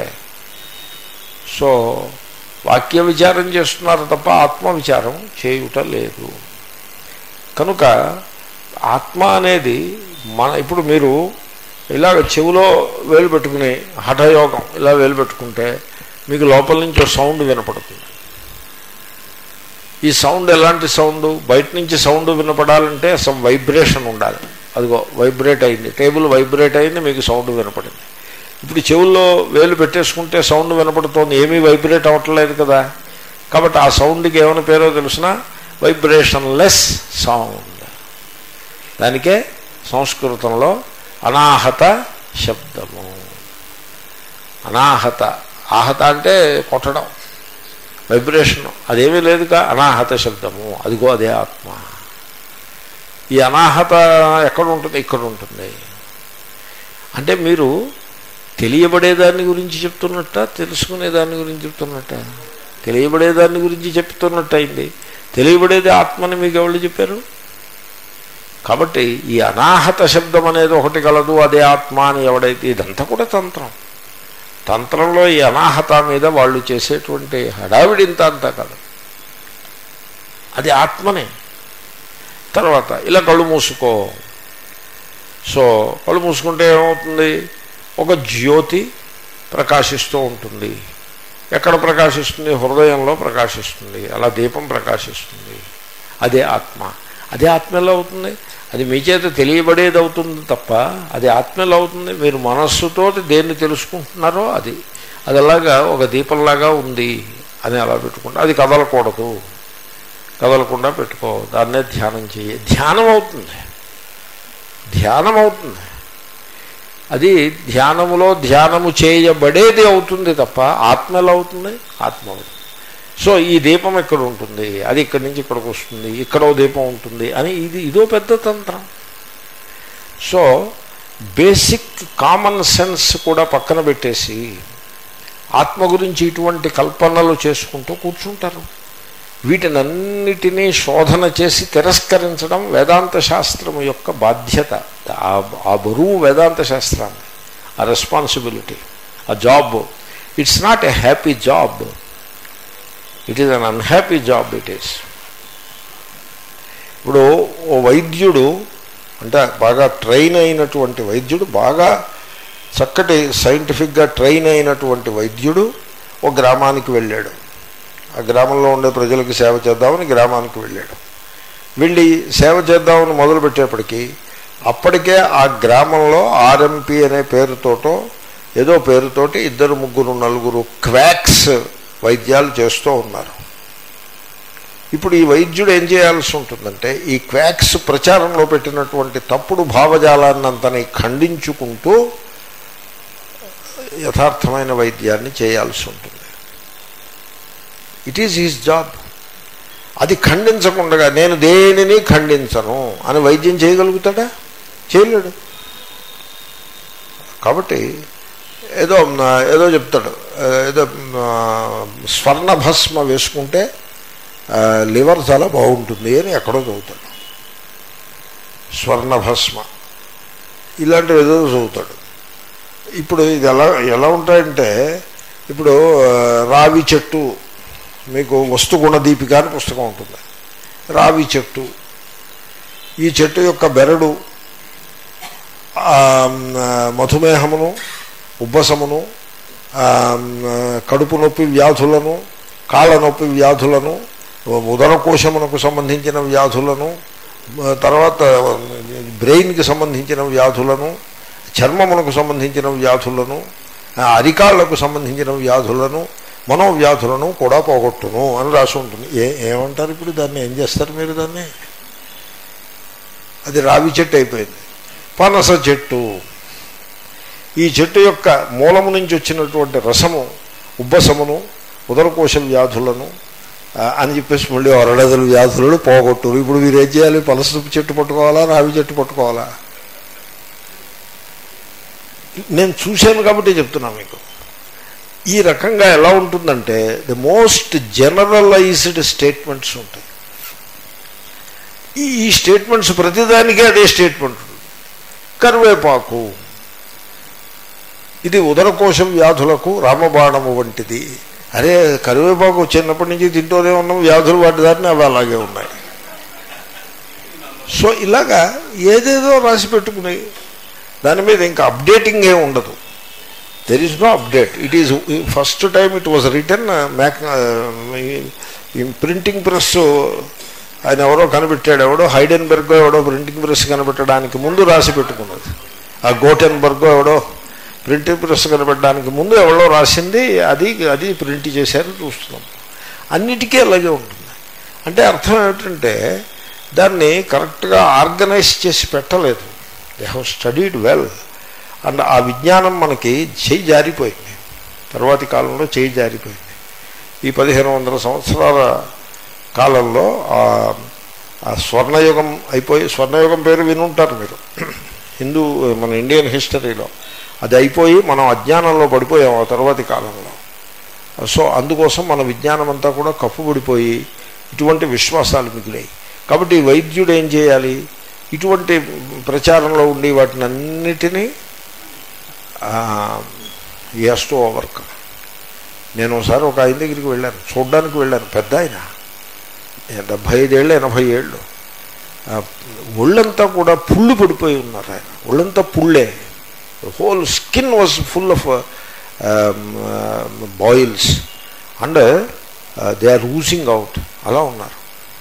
సో వాక్య విచారం చేస్తున్నారు తప్ప ఆత్మ విచారం చేయుట లేదు కనుక ఆత్మ అనేది మన ఇప్పుడు మీరు ఇలాగ చెవిలో వేలు పెట్టుకుని హఠయోగం ఇలా వేలు పెట్టుకుంటే మీకు లోపల నుంచి ఒక సౌండ్ వినపడుతుంది ఈ సౌండ్ ఎలాంటి సౌండ్ బయట నుంచి సౌండ్ వినపడాలంటే సమ్ వైబ్రేషన్ ఉండాలి అదిగో వైబ్రేట్ అయింది టేబుల్ వైబ్రేట్ అయింది మీకు సౌండ్ వినపడింది ఇప్పుడు చెవుల్లో వేలు పెట్టేసుకుంటే సౌండ్ వినపడుతోంది ఏమీ వైబ్రేట్ అవ్వట్లేదు కదా కాబట్టి ఆ సౌండ్కి ఏమైనా పేరో తెలిసిన వైబ్రేషన్ లెస్ సౌండ్ దానికే సంస్కృతంలో అనాహత శబ్దము అనాహత ఆహత అంటే కొట్టడం వైబ్రేషన్ అదేమీ లేదుగా అనాహత శబ్దము అదిగో అదే ఆత్మ ఈ అనాహత ఎక్కడ ఉంటుంది ఇక్కడ ఉంటుంది అంటే మీరు తెలియబడేదాన్ని గురించి చెప్తున్నట్ట తెలుసుకునే దాని గురించి చెప్తున్నట్ట తెలియబడేదాన్ని గురించి చెప్తున్నట్టు అయింది తెలియబడేది ఆత్మని మీకు ఎవరు చెప్పారు కాబట్టి ఈ అనాహత శబ్దం అనేది ఒకటి కలదు అదే ఆత్మ అని ఎవడైతే ఇదంతా కూడా తంత్రం తంత్రంలో ఈ అనాహత మీద వాళ్ళు చేసేటువంటి హడావిడి ఇంత అంతా కాదు అది ఆత్మనే తర్వాత ఇలా కళ్ళు మూసుకో సో కళ్ళు మూసుకుంటే ఏమవుతుంది ఒక జ్యోతి ప్రకాశిస్తూ ఉంటుంది ఎక్కడ ప్రకాశిస్తుంది హృదయంలో ప్రకాశిస్తుంది అలా దీపం ప్రకాశిస్తుంది అదే ఆత్మ అదే ఆత్మ ఎలా అవుతుంది అది మీ చేత తెలియబడేది అవుతుంది తప్ప అది ఆత్మ ఎలా అవుతుంది మీరు మనస్సుతో దేన్ని తెలుసుకుంటున్నారో అది అది అలాగా ఒక దీపంలాగా ఉంది అని అలా పెట్టుకుంటే అది కదలకూడదు కదలకుండా పెట్టుకో దాన్నే ధ్యానం చేయి ధ్యానం అవుతుంది ధ్యానం అవుతుంది అది ధ్యానములో ధ్యానము చేయబడేది అవుతుంది తప్ప ఆత్మ ఎలా అవుతుంది ఆత్మ అవుతుంది సో ఈ దీపం ఇక్కడ ఉంటుంది అది ఇక్కడి నుంచి ఇక్కడికి వస్తుంది ఇక్కడో దీపం ఉంటుంది అని ఇది ఇదో పెద్ద తంత్రం సో బేసిక్ కామన్ సెన్స్ కూడా పక్కన పెట్టేసి ఆత్మ గురించి ఇటువంటి కల్పనలు చేసుకుంటూ కూర్చుంటారు వీటినన్నిటినీ శోధన చేసి తిరస్కరించడం వేదాంత శాస్త్రం యొక్క బాధ్యత ఆ బరువు వేదాంత శాస్త్రాన్ని ఆ రెస్పాన్సిబిలిటీ ఆ job it's not a happy job it is un unhappy job it is ఇప్పుడు ఓ వైద్యుడు అంటే బాగా ట్రైన్ అయినటువంటి వైద్యుడు బాగా చక్కటి సైంటిఫిక్గా ట్రైన్ అయినటువంటి వైద్యుడు ఓ గ్రామానికి వెళ్ళాడు ఆ గ్రామంలో ఉండే ప్రజలకు సేవ చేద్దామని గ్రామానికి వెళ్ళాడు వెళ్ళి సేవ చేద్దామని మొదలుపెట్టేప్పటికీ అప్పటికే ఆ గ్రామంలో ఆర్ఎంపీ అనే పేరుతోటో ఏదో పేరుతోటి ఇద్దరు ముగ్గురు నలుగురు క్వాక్స్ వైద్యాలు చేస్తూ ఉన్నారు ఇప్పుడు ఈ వైద్యుడు ఏం చేయాల్సి ఉంటుందంటే ఈ క్వాక్స్ ప్రచారంలో పెట్టినటువంటి తప్పుడు భావజాలాన్నంతని ఖండించుకుంటూ యథార్థమైన వైద్యాన్ని చేయాల్సి ఉంటుంది ఇట్ ఈజ్ హీస్ జాబ్ అది ఖండించకుండా నేను దేనిని ఖండించను అని వైద్యం చేయగలుగుతాడా చేయలేడు కాబట్టి ఏదో ఏదో చెప్తాడు ఏదో స్వర్ణభస్మ వేసుకుంటే లివర్ చాలా బాగుంటుంది అని ఎక్కడో చదువుతాడు స్వర్ణభస్మ ఇలాంటివి ఏదో చదువుతాడు ఇప్పుడు ఇది ఎలా ఎలా ఉంటాయంటే ఇప్పుడు రావి చెట్టు మీకు వస్తుగుణ దీపిక అని పుస్తకం ఉంటుంది రావి చెట్టు ఈ చెట్టు యొక్క బెరడు మధుమేహమును ఉబ్బసమును కడుపు నొప్పి వ్యాధులను కాళ్ళ నొప్పి వ్యాధులను ఉదరకోశమునకు సంబంధించిన వ్యాధులను తర్వాత బ్రెయిన్కి సంబంధించిన వ్యాధులను చర్మమునకు సంబంధించిన వ్యాధులను అరికాళ్లకు సంబంధించిన వ్యాధులను మనోవ్యాధులను కూడా పోగొట్టును అని రాసి ఉంటుంది ఏ ఏమంటారు ఇప్పుడు దాన్ని ఏం చేస్తారు మీరు దాన్ని అది రావి చెట్టు అయిపోయింది పనస చెట్టు ఈ చెట్టు యొక్క మూలము నుంచి వచ్చినటువంటి రసము ఉబ్బసమును ఉదరకోశ వ్యాధులను అని చెప్పేసి మళ్ళీ అరడదల వ్యాధులను పోగొట్టురు ఇప్పుడు మీరు ఏం చేయాలి పలస చెట్టు పట్టుకోవాలా రావి చెట్టు పట్టుకోవాలా నేను చూశాను కాబట్టి చెప్తున్నాను మీకు ఈ రకంగా ఎలా ఉంటుందంటే ది మోస్ట్ జనరలైజ్డ్ స్టేట్మెంట్స్ ఉంటాయి ఈ ఈ స్టేట్మెంట్స్ ప్రతిదానికే అదే స్టేట్మెంట్ ఉంటుంది కరివేపాకు ఇది ఉదరకోశం వ్యాధులకు రామబాణము వంటిది అరే కరివేపాకు చిన్నప్పటి నుంచి తింటూనే ఉన్నాం వ్యాధులు వాటి దారిని అవి అలాగే ఉన్నాయి సో ఇలాగా ఏదేదో రాసి పెట్టుకుని దాని మీద ఇంకా అప్డేటింగ్ ఏమి ఉండదు there is no update it is first time it was return Mac printing press ఆయన ఎవరో కనిపెట్టాడు ఎవడో హైడెన్బర్గ్ ఎవడో ప్రింటింగ్ ప్రెస్ కనిపెట్టడానికి ముందు రాసి పెట్టుకున్నది ఆ గోటెన్బర్గ్ ఎవడో ప్రింటింగ్ ప్రెస్ కనిపెట్టడానికి ముందు ఎవరో రాసింది అది అది ప్రింట్ చేశారు చూస్తున్నాం అన్నిటికీ అలాగే ఉంటుంది అంటే అర్థం ఏమిటంటే దాన్ని కరెక్ట్గా ఆర్గనైజ్ చేసి పెట్టలేదు they have studied well and ఆ విజ్ఞానం మనకి చేయి జారిపోయింది తర్వాతి కాలంలో చేయి జారిపోయింది ఈ పదిహేను వందల సంవత్సరాల కాలంలో ఆ స్వర్ణయుగం అయిపోయి స్వర్ణయుగం పేరు వినుంటారు మీరు హిందూ మన ఇండియన్ హిస్టరీలో అది అయిపోయి మనం అజ్ఞానంలో పడిపోయాం ఆ తర్వాతి కాలంలో సో అందుకోసం మన విజ్ఞానం అంతా కూడా కప్పుబడిపోయి ఇటువంటి విశ్వాసాలు మిగిలాయి కాబట్టి వైద్యుడు ఏం చేయాలి ఇటువంటి ప్రచారంలో ఉండి వాటిని అన్నిటినీ ఎస్ టు ఓవర్కమ్ నేను ఒకసారి ఒక ఆయన దగ్గరికి వెళ్ళాను చూడ్డానికి వెళ్ళాను పెద్ద ఆయన డెబ్భై ఐదేళ్ళు ఎనభై ఏళ్ళు ఒళ్ళంతా కూడా పుళ్ళు పడిపోయి ఉన్నారు ఆయన ఒళ్ళంతా పుళ్ళే whole skin was full of boils and they are oozing out అలా ఉన్నారు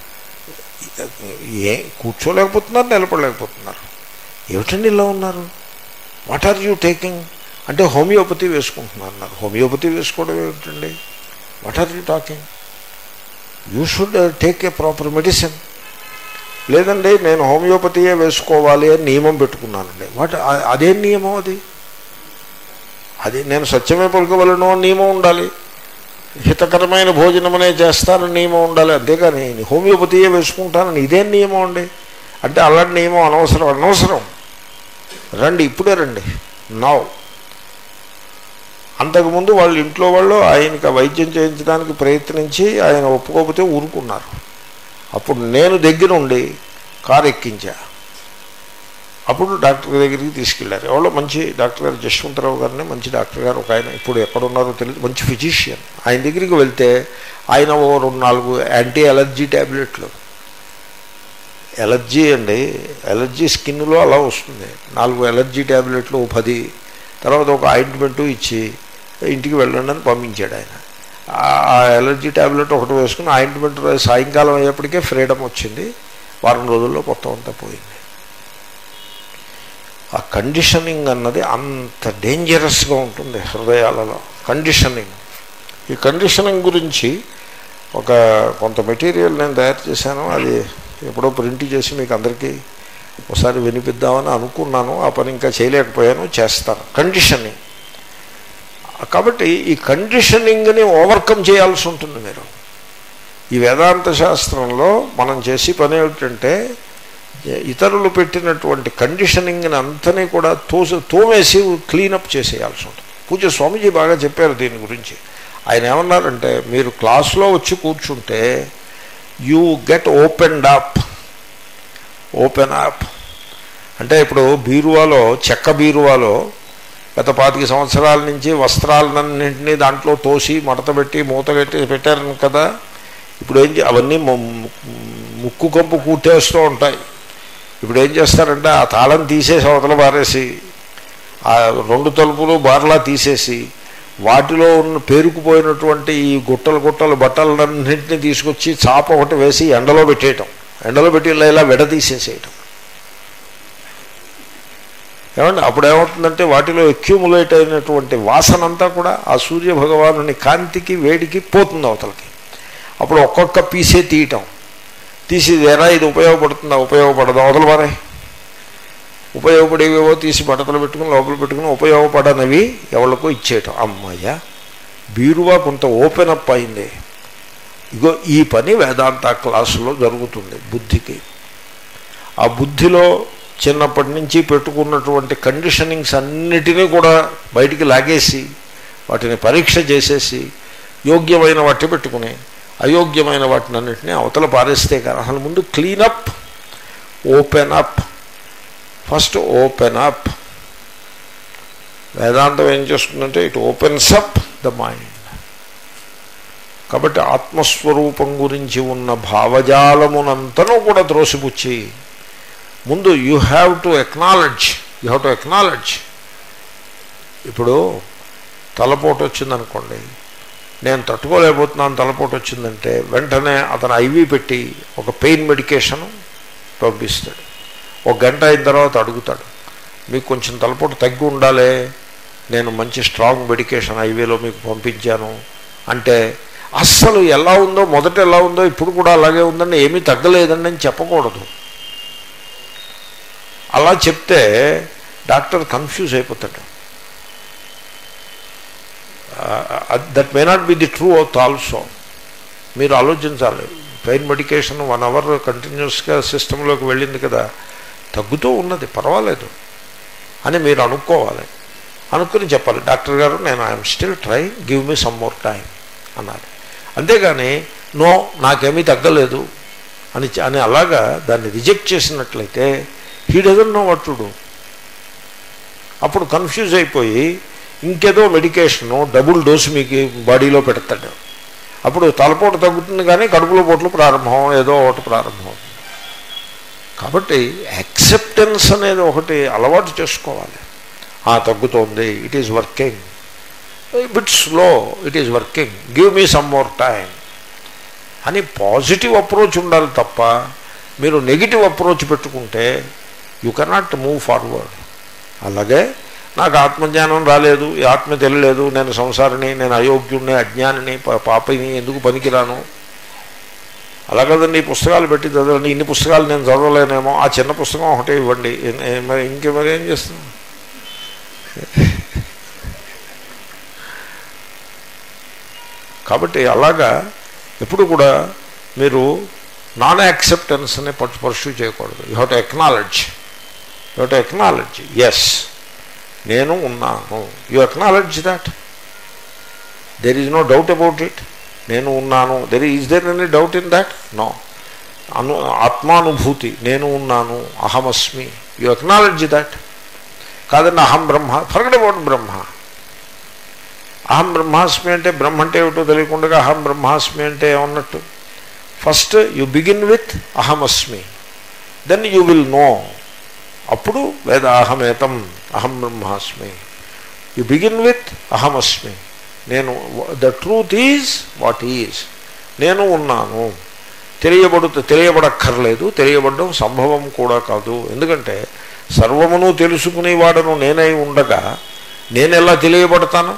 ఏ కూర్చోలేకపోతున్నారు నిలబడలేకపోతున్నారు ఏమిటండి ఇలా ఉన్నారు వాట్ ఆర్ యూ టేకింగ్ అంటే హోమియోపతి వేసుకుంటున్నారు అన్నారు హోమియోపతి వేసుకోవడం ఏమిటండి what are you talking you should take a proper medicine లేదండి నేను హోమియోపతియే వేసుకోవాలి అని నియమం పెట్టుకున్నానండి వాట్ అదేం నియమం అది అది నేను సత్యమే పలుకవలను అని నియమం ఉండాలి హితకరమైన భోజనమనే చేస్తానని నియమం ఉండాలి అంతేగాని హోమియోపతియే వేసుకుంటానని ఇదేం నియమం అండి అంటే అలాంటి నియమం అనవసరం అనవసరం రండి ఇప్పుడే రండి నావ్ అంతకుముందు వాళ్ళ ఇంట్లో వాళ్ళు ఆయనకి వైద్యం చేయించడానికి ప్రయత్నించి ఆయన ఒప్పుకోకపోతే ఊరుకున్నారు అప్పుడు నేను దగ్గరుండి కారు ఎక్కించా అప్పుడు డాక్టర్ దగ్గరికి తీసుకెళ్లారు ఎవరో మంచి డాక్టర్ గారు జశ్వంతరావు గారిని మంచి డాక్టర్ గారు ఒక ఆయన ఇప్పుడు ఎక్కడున్నారో తెలియదు మంచి ఫిజిషియన్ ఆయన దగ్గరికి వెళ్తే ఆయన ఓ రెండు నాలుగు యాంటీ ఎలర్జీ ట్యాబ్లెట్లు ఎలర్జీ అండి ఎలర్జీ స్కిన్లో అలా వస్తుంది నాలుగు ఎలర్జీ ట్యాబ్లెట్లు ఓ పది తర్వాత ఒక ఆయింట్మెంటు ఇచ్చి ఇంటికి వెళ్ళండి అని పంపించాడు ఆయన ఆ ఎలర్జీ ట్యాబ్లెట్ ఒకటి వేసుకుని ఆయింట్మెంట్ సాయంకాలం అయ్యేప్పటికే ఫ్రీడమ్ వచ్చింది వారం రోజుల్లో మొత్తం అంతా పోయింది ఆ కండిషనింగ్ అన్నది అంత డేంజరస్గా ఉంటుంది హృదయాలలో కండిషనింగ్ ఈ కండిషనింగ్ గురించి ఒక కొంత మెటీరియల్ నేను తయారు చేశాను అది ఎప్పుడో ప్రింట్ చేసి మీకు అందరికీ ఒకసారి వినిపిద్దామని అనుకున్నాను ఆ పని ఇంకా చేయలేకపోయాను చేస్తాను కండిషనింగ్ కాబట్టి ఈ కండిషనింగ్ని ఓవర్కమ్ చేయాల్సి ఉంటుంది మీరు ఈ వేదాంత శాస్త్రంలో మనం చేసి పని ఏమిటంటే ఇతరులు పెట్టినటువంటి కండిషనింగ్ని అంతని కూడా తోసి తోమేసి క్లీనప్ చేసేయాల్సి ఉంటుంది పూజ స్వామీజీ బాగా చెప్పారు దీని గురించి ఆయన ఏమన్నారంటే మీరు క్లాస్లో వచ్చి కూర్చుంటే you get opened up open up అంటే ఇప్పుడు బీరువాలో చెక్క బీరువాలో గత పాతిక సంవత్సరాల నుంచి వస్త్రాలన్నింటినీ దాంట్లో తోసి మడతపెట్టి మూతగట్టి పెట్టారు కదా ఇప్పుడు ఏం చే- అవన్నీ ము- ముక్కు కప్పు కూటేస్తూ ఉంటాయి ఇప్పుడు ఏం చేస్తారంటే ఆ తాళం తీసేసి అవతల బారేసి ఆ రెండు తలుపులు బార్లా తీసేసి వాటిలో ఉన్న పేరుకుపోయినటువంటి ఈ గుట్టలు గుట్టలు బట్టలన్నింటినీ తీసుకొచ్చి చాప ఒకటి వేసి ఎండలో పెట్టేయటం ఎండలో పెట్టి ఇలా ఇలా విడదీసేసేయటం ఏమంటే అప్పుడు ఏమవుతుందంటే వాటిలో అక్యూములేట్ అయినటువంటి వాసన అంతా కూడా ఆ సూర్య భగవానుని కాంతికి వేడికి పోతుంది అవతలకి అప్పుడు ఒక్కొక్క పీసే తీయటం తీసి ఎరా ఇది ఉపయోగపడుతుందా ఉపయోగపడదు అవతల వారే ఉపయోగపడేవేవో తీసి బట్టలు పెట్టుకుని లోపల పెట్టుకుని ఉపయోగపడనివి ఎవరికో ఇచ్చేయటం అమ్మయ్య బీరువా కొంత ఓపెన్ అప్ అయింది ఇగో ఈ పని వేదాంత క్లాసులో జరుగుతుంది బుద్ధికి ఆ బుద్ధిలో చిన్నప్పటి నుంచి పెట్టుకున్నటువంటి కండిషనింగ్స్ అన్నిటినీ కూడా బయటికి లాగేసి వాటిని పరీక్ష చేసేసి యోగ్యమైన వాటి పెట్టుకుని అయోగ్యమైన వాటిని అన్నింటినీ అవతల పారేస్తే కానీ అసలు ముందు cleanup open up first open up వేదాంతం ఏం చేస్తుందంటే it opens up the mind కాబట్టి ఆత్మస్వరూపం గురించి ఉన్న భావజాలమునంతను కూడా త్రోసిపుచ్చి ముందు you have to acknowledge you have to acknowledge ఇప్పుడు తలపోటు వచ్చిందనుకోండి నేను తట్టుకోలేకపోతున్నాను తలపోటు వచ్చిందంటే వెంటనే అతను ఐవీ పెట్టి ఒక పెయిన్ మెడికేషన్ పంపిస్తాడు ఒక గంట అయిన తర్వాత అడుగుతాడు మీకు కొంచెం తలపోటు తగ్గి ఉండాలే నేను మంచి స్ట్రాంగ్ మెడికేషన్ ఐవీలో మీకు పంపించాను అంటే అస్సలు ఎలా ఉందో మొదట ఎలా ఉందో ఇప్పుడు కూడా అలాగే ఉందని ఏమీ తగ్గలేదండి అని చెప్పకూడదు అలా చెప్తే డాక్టర్ కన్ఫ్యూజ్ అయిపోతాడు that may not be the true అవుత్ ఆల్సో మీరు ఆలోచించాలి పెయిన్ మెడికేషన్ వన్ అవర్ కంటిన్యూస్గా సిస్టంలోకి వెళ్ళింది కదా తగ్గుతూ ఉన్నది పర్వాలేదు అని మీరు అనుకోవాలి అనుకుని చెప్పాలి డాక్టర్ గారు నేను I'm still try give me some more time అన్నారు అంతేగాని నో నాకేమీ తగ్గలేదు అని అని అలాగా దాన్ని రిజెక్ట్ చేసినట్లయితే హీ డజన్ నో వట్టుడు అప్పుడు కన్ఫ్యూజ్ అయిపోయి ఇంకేదో మెడికేషను డబుల్ డోసు మీకు బాడీలో పెడతాడు అప్పుడు తలపోటు తగ్గుతుంది కానీ కడుపులో పోట్లు ప్రారంభం ఏదో ఒకటి ప్రారంభం కాబట్టి యాక్సెప్టెన్స్ అనేది ఒకటి అలవాటు చేసుకోవాలి ఆ తగ్గుతోంది it is working bit slow it is working give me some more time అని పాజిటివ్ అప్రోచ్ ఉండాలి తప్ప మీరు నెగిటివ్ అప్రోచ్ పెట్టుకుంటే యు కెనాట్ మూవ్ ఫార్వర్డ్ అలాగే నాకు ఆత్మజ్ఞానం రాలేదు ఈ ఆత్మ తెలియలేదు నేను సంసారిని నేను అయోగ్యుడిని అజ్ఞానిని పా- పాపిని ఎందుకు పనికిరాను అలా కదండి ఈ పుస్తకాలు పెట్టి చదవండి ఇన్ని పుస్తకాలు నేను చదవలేనేమో ఆ చిన్న పుస్తకం ఒకటే ఇవ్వండి ఏ- ఏ- మరి ఇంకే మరి ఏం చేస్తాం కాబట్టి అలాగా ఎప్పుడు కూడా మీరు నాన్ యాక్సెప్టెన్స్ని పట్టు పర్సూ చేయకూడదు you have to acknowledge you have to acknowledge yes నేను ఉన్నాను you acknowledge that there is no doubt about it నేను ఉన్నాను there is there any doubt in that no అను ఆత్మానుభూతి నేను ఉన్నాను అహమస్మి యు ఎక్నాలెడ్జ్ దాట్ కాదండి అహం బ్రహ్మ ఫర్గడ్ అబౌట్ బ్రహ్మ అహం బ్రహ్మాస్మి అంటే బ్రహ్మ అంటే ఏమిటో తెలియకుండా అహం బ్రహ్మాస్మి అంటే ఏమన్నట్టు ఫస్ట్ యు బిగిన్ విత్ అహమస్మి దెన్ యూ విల్ నో అప్పుడు వేద అహమేతం అహం బ్రహ్మాస్మి యు బిగిన్ విత్ అహమస్మి నేను the truth is what is నేను ఉన్నాను తెలియబడు తెలియబడక్కర్లేదు తెలియబడడం సంభవం కూడా కాదు ఎందుకంటే సర్వమును తెలుసుకునేవాడను నేనై ఉండగా నేను ఎలా తెలియబడతాను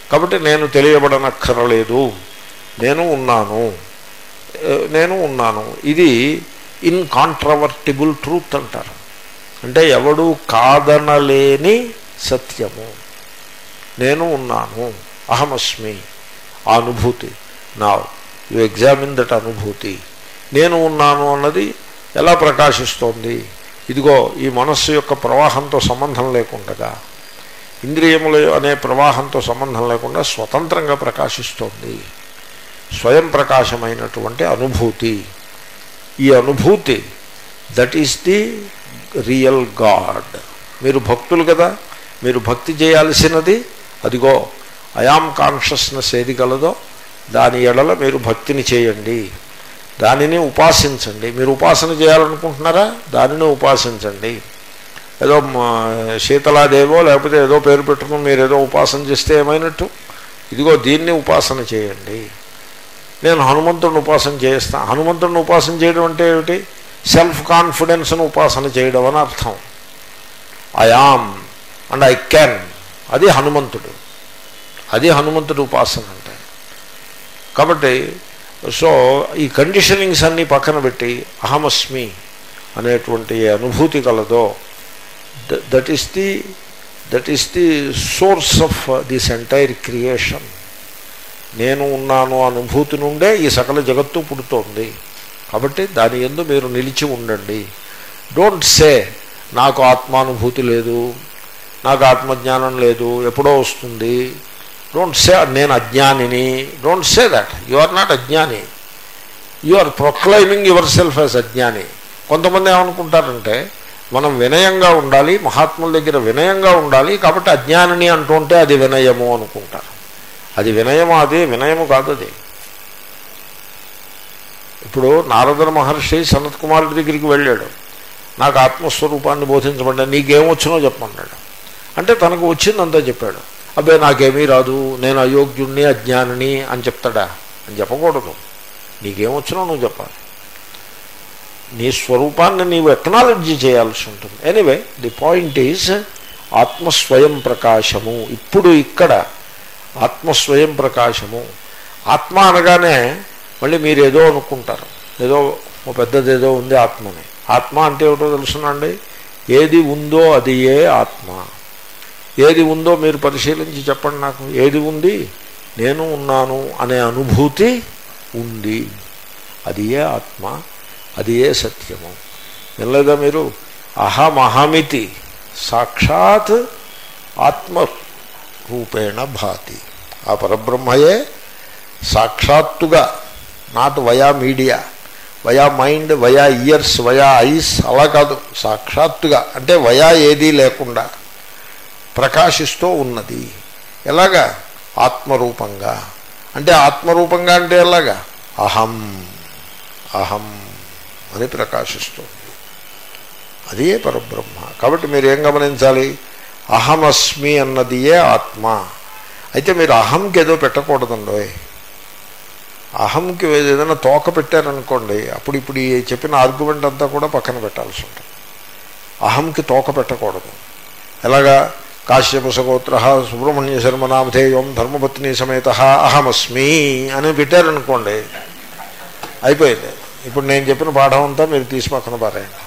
కాబట్టి నేను తెలియబడనక్కరలేదు నేను ఉన్నాను ఏ, నేను ఉన్నాను ఇది ఇన్కాంట్రవర్టిబుల్ ట్రూత్ అంటారు అంటే ఎవడు కాదనలేని సత్యము నేను ఉన్నాను అహమస్మి ఆ అనుభూతి నా యు ఎగ్జామిన్ దట్ అనుభూతి నేను ఉన్నాను అన్నది ఎలా ప్రకాశిస్తోంది ఇదిగో ఈ మనస్సు యొక్క ప్రవాహంతో సంబంధం లేకుండా ఇంద్రియములు అనే ప్రవాహంతో సంబంధం లేకుండా స్వతంత్రంగా ప్రకాశిస్తోంది స్వయం ప్రకాశమైనటువంటి అనుభూతి ఈ అనుభూతి that is the real God మీరు భక్తులు కదా మీరు భక్తి చేయాల్సినది అదిగో అయామ్ కాన్షియస్నెస్ ఏది కలదో దాని ఎడల మీరు భక్తిని చేయండి దానిని ఉపాసించండి మీరు ఉపాసన చేయాలనుకుంటున్నారా దానిని ఉపాసించండి ఏదో మ- శీతలాదేవో లేకపోతే ఏదో పేరు పెట్టుకుని మీరు ఏదో ఉపాసన చేస్తే ఏమైనట్టు ఇదిగో దీన్ని ఉపాసన చేయండి నేను హనుమంతుడిని ఉపాసన చేస్తాను హనుమంతుడిని ఉపాసన చేయడం అంటే ఏమిటి సెల్ఫ్ కాన్ఫిడెన్స్ను ఉపాసన చేయడం అని అర్థం I am and I can అది హనుమంతుడు అది హనుమంతుడు ఉపాసన అంటే కాబట్టి సో ఈ కండిషనింగ్స్ అన్నీ పక్కన పెట్టి అహమస్మి అనేటువంటి ఏ అనుభూతి కలదో that is the that is the source of this entire creation నేను ఉన్నాను అనుభూతి నుండే ఈ సకల జగత్తు పుడుతోంది కాబట్టి దాని ఎందు మీరు నిలిచి ఉండండి డోంట్ సే నాకు ఆత్మానుభూతి లేదు నాకు ఆత్మజ్ఞానం లేదు ఎప్పుడో వస్తుంది డోంట్ సే నేను అజ్ఞానిని don't say that you are not అజ్ఞాని you are proclaiming yourself as అజ్ఞాని కొంతమంది ఏమనుకుంటారంటే మనం వినయంగా ఉండాలి మహాత్ముల దగ్గర వినయంగా ఉండాలి కాబట్టి అజ్ఞానిని అంటుంటే అది వినయము అనుకుంటారు అది వినయము అది వినయము కాదు అది ఇప్పుడు నారదర మహర్షి సనత్ కుమారుడి దగ్గరికి వెళ్ళాడు నాకు ఆత్మస్వరూపాన్ని బోధించమంటే నీకేమొచ్చినో చెప్పమన్నాడు అంటే తనకు వచ్చిందంతా చెప్పాడు అబ్బే నాకేమీ రాదు నేను అయోగ్యుణ్ణి అజ్ఞానిని అని చెప్తాడా అని చెప్పకూడదు నీకేమొచ్చినో నువ్వు చెప్పాలి నీ స్వరూపాన్ని నీవు ఎక్నాలజీ చేయాల్సి ఉంటుంది ఎనీవే ది పాయింట్ ఈజ్ ఆత్మస్వయం ప్రకాశము ఇప్పుడు ఇక్కడ ఆత్మస్వయం ప్రకాశము ఆత్మ అనగానే మళ్ళీ మీరు ఏదో అనుకుంటారు ఏదో ఓ పెద్దది ఏదో ఉంది ఆత్మని ఆత్మ అంటే ఏమిటో తెలుసునండి ఏది ఉందో అది ఏ ఆత్మ ఏది ఉందో మీరు పరిశీలించి చెప్పండి నాకు ఏది ఉంది నేను ఉన్నాను అనే అనుభూతి ఉంది అది ఏ ఆత్మ అది ఏ సత్యము వినలేదా మీరు అహమహమితి సాక్షాత్ ఆత్మ రూపేణ భాతి ఆ పరబ్రహ్మయే సాక్షాత్తుగా not via media via mind via ears via eyes అలా కాదు సాక్షాత్తుగా అంటే వయా ఏదీ లేకుండా ప్రకాశిస్తూ ఉన్నది ఎలాగా ఆత్మరూపంగా అంటే ఆత్మరూపంగా అంటే ఎలాగా అహం అహం అని ప్రకాశిస్తుంది అదే పరబ్రహ్మ కాబట్టి మీరు ఏం గమనించాలి అహమస్మి అన్నదియే ఆత్మ అయితే మీరు అహంకి ఏదో పెట్టకూడదండి అహంకి ఏదైనా తోక పెట్టారనుకోండి అప్పుడు ఇప్పుడు ఈ చెప్పిన ఆర్గ్యుమెంట్ అంతా కూడా పక్కన పెట్టాల్సి ఉంటుంది అహంకి తోక పెట్టకూడదు ఎలాగా కాశ్యప సగోత్ర సుబ్రహ్మణ్య శర్మ నామధేయం ధర్మపత్ని సమేత అహమస్మి అని పెట్టారనుకోండి అయిపోయింది ఇప్పుడు నేను చెప్పిన పాఠం అంతా మీరు తీసి పక్కన పారాయండి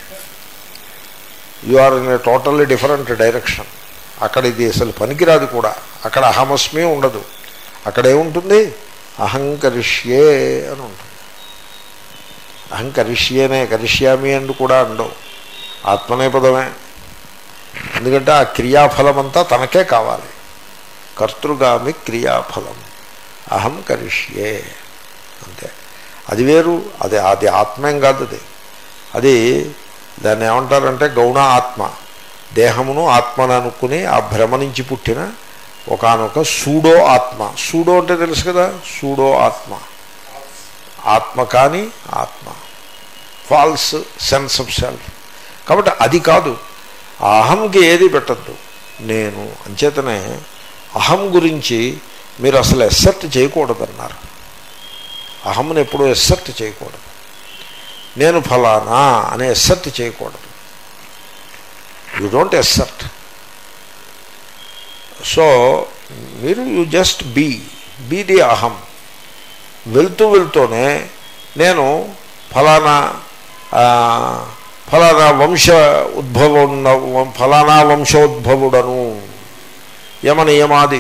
you are in a totally different direction అక్కడ ఇది అసలు పనికిరాదు కూడా అక్కడ అహమస్మి ఉండదు అక్కడ ఏముంటుంది అహంకరిష్యే అని ఉంటుంది అహంకరిష్యేనే కరిష్యామి అని కూడా అండవు ఆత్మనే పదమే ఎందుకంటే ఆ క్రియాఫలం అంతా తనకే కావాలి కర్తృగామి క్రియాఫలం అహం కరిష్యే అంతే అది వేరు అది అది ఆత్మేం కాదు అది అది దాన్ని ఏమంటారంటే గౌణ ఆత్మ దేహమును ఆత్మను అనుకుని ఆ భ్రమ నుంచి పుట్టిన ఒకనొక సూడో ఆత్మ సూడో అంటే తెలుసు కదా సూడో ఆత్మ ఆత్మ కాని ఆత్మ ఫాల్స్ సెన్స్ ఆఫ్ సెల్ఫ్ కాబట్టి అది కాదు ఆ అహంకి ఏది పెట్టద్దు నేను అంచేతనే అహం గురించి మీరు అసలు ఎస్సెప్ట్ చేయకూడదన్నారు అహంను ఎప్పుడూ ఎస్సెప్ట్ చేయకూడదు నేను ఫలానా అనే ఎస్సెప్ట్ చేయకూడదు యు డోంట్ ఎస్సెప్ట్ సో మీరు you just be be the అహం వెళ్తూ వెళ్తూనే నేను ఫలానా ఆ, ఫలానా వంశ ఉద్భవం ఫలానా వంశోద్భవుడను యమ నియమాది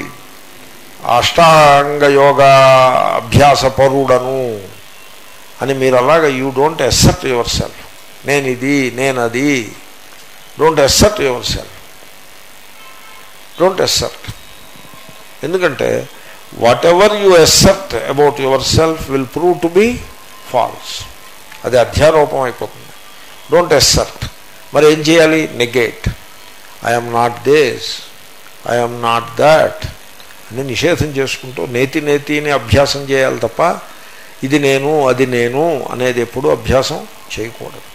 అష్టాంగ యోగ అభ్యాస పరుడను అని మీరు అలాగా you don't accept yourself నేను ఇది నేను అది don't accept yourself don't accept ఎందుకంటే whatever you accept about yourself will prove to be false అది అధ్యారోపం అయిపోతుంది డోంట్ ఎస్సెప్ట్ మరి ఏం చేయాలి negate I'm not this I'm not that అని నిషేధం చేసుకుంటూ నేతి నేతిని అభ్యాసం చేయాలి తప్ప ఇది నేను అది నేను అనేది ఎప్పుడూ అభ్యాసం చేయకూడదు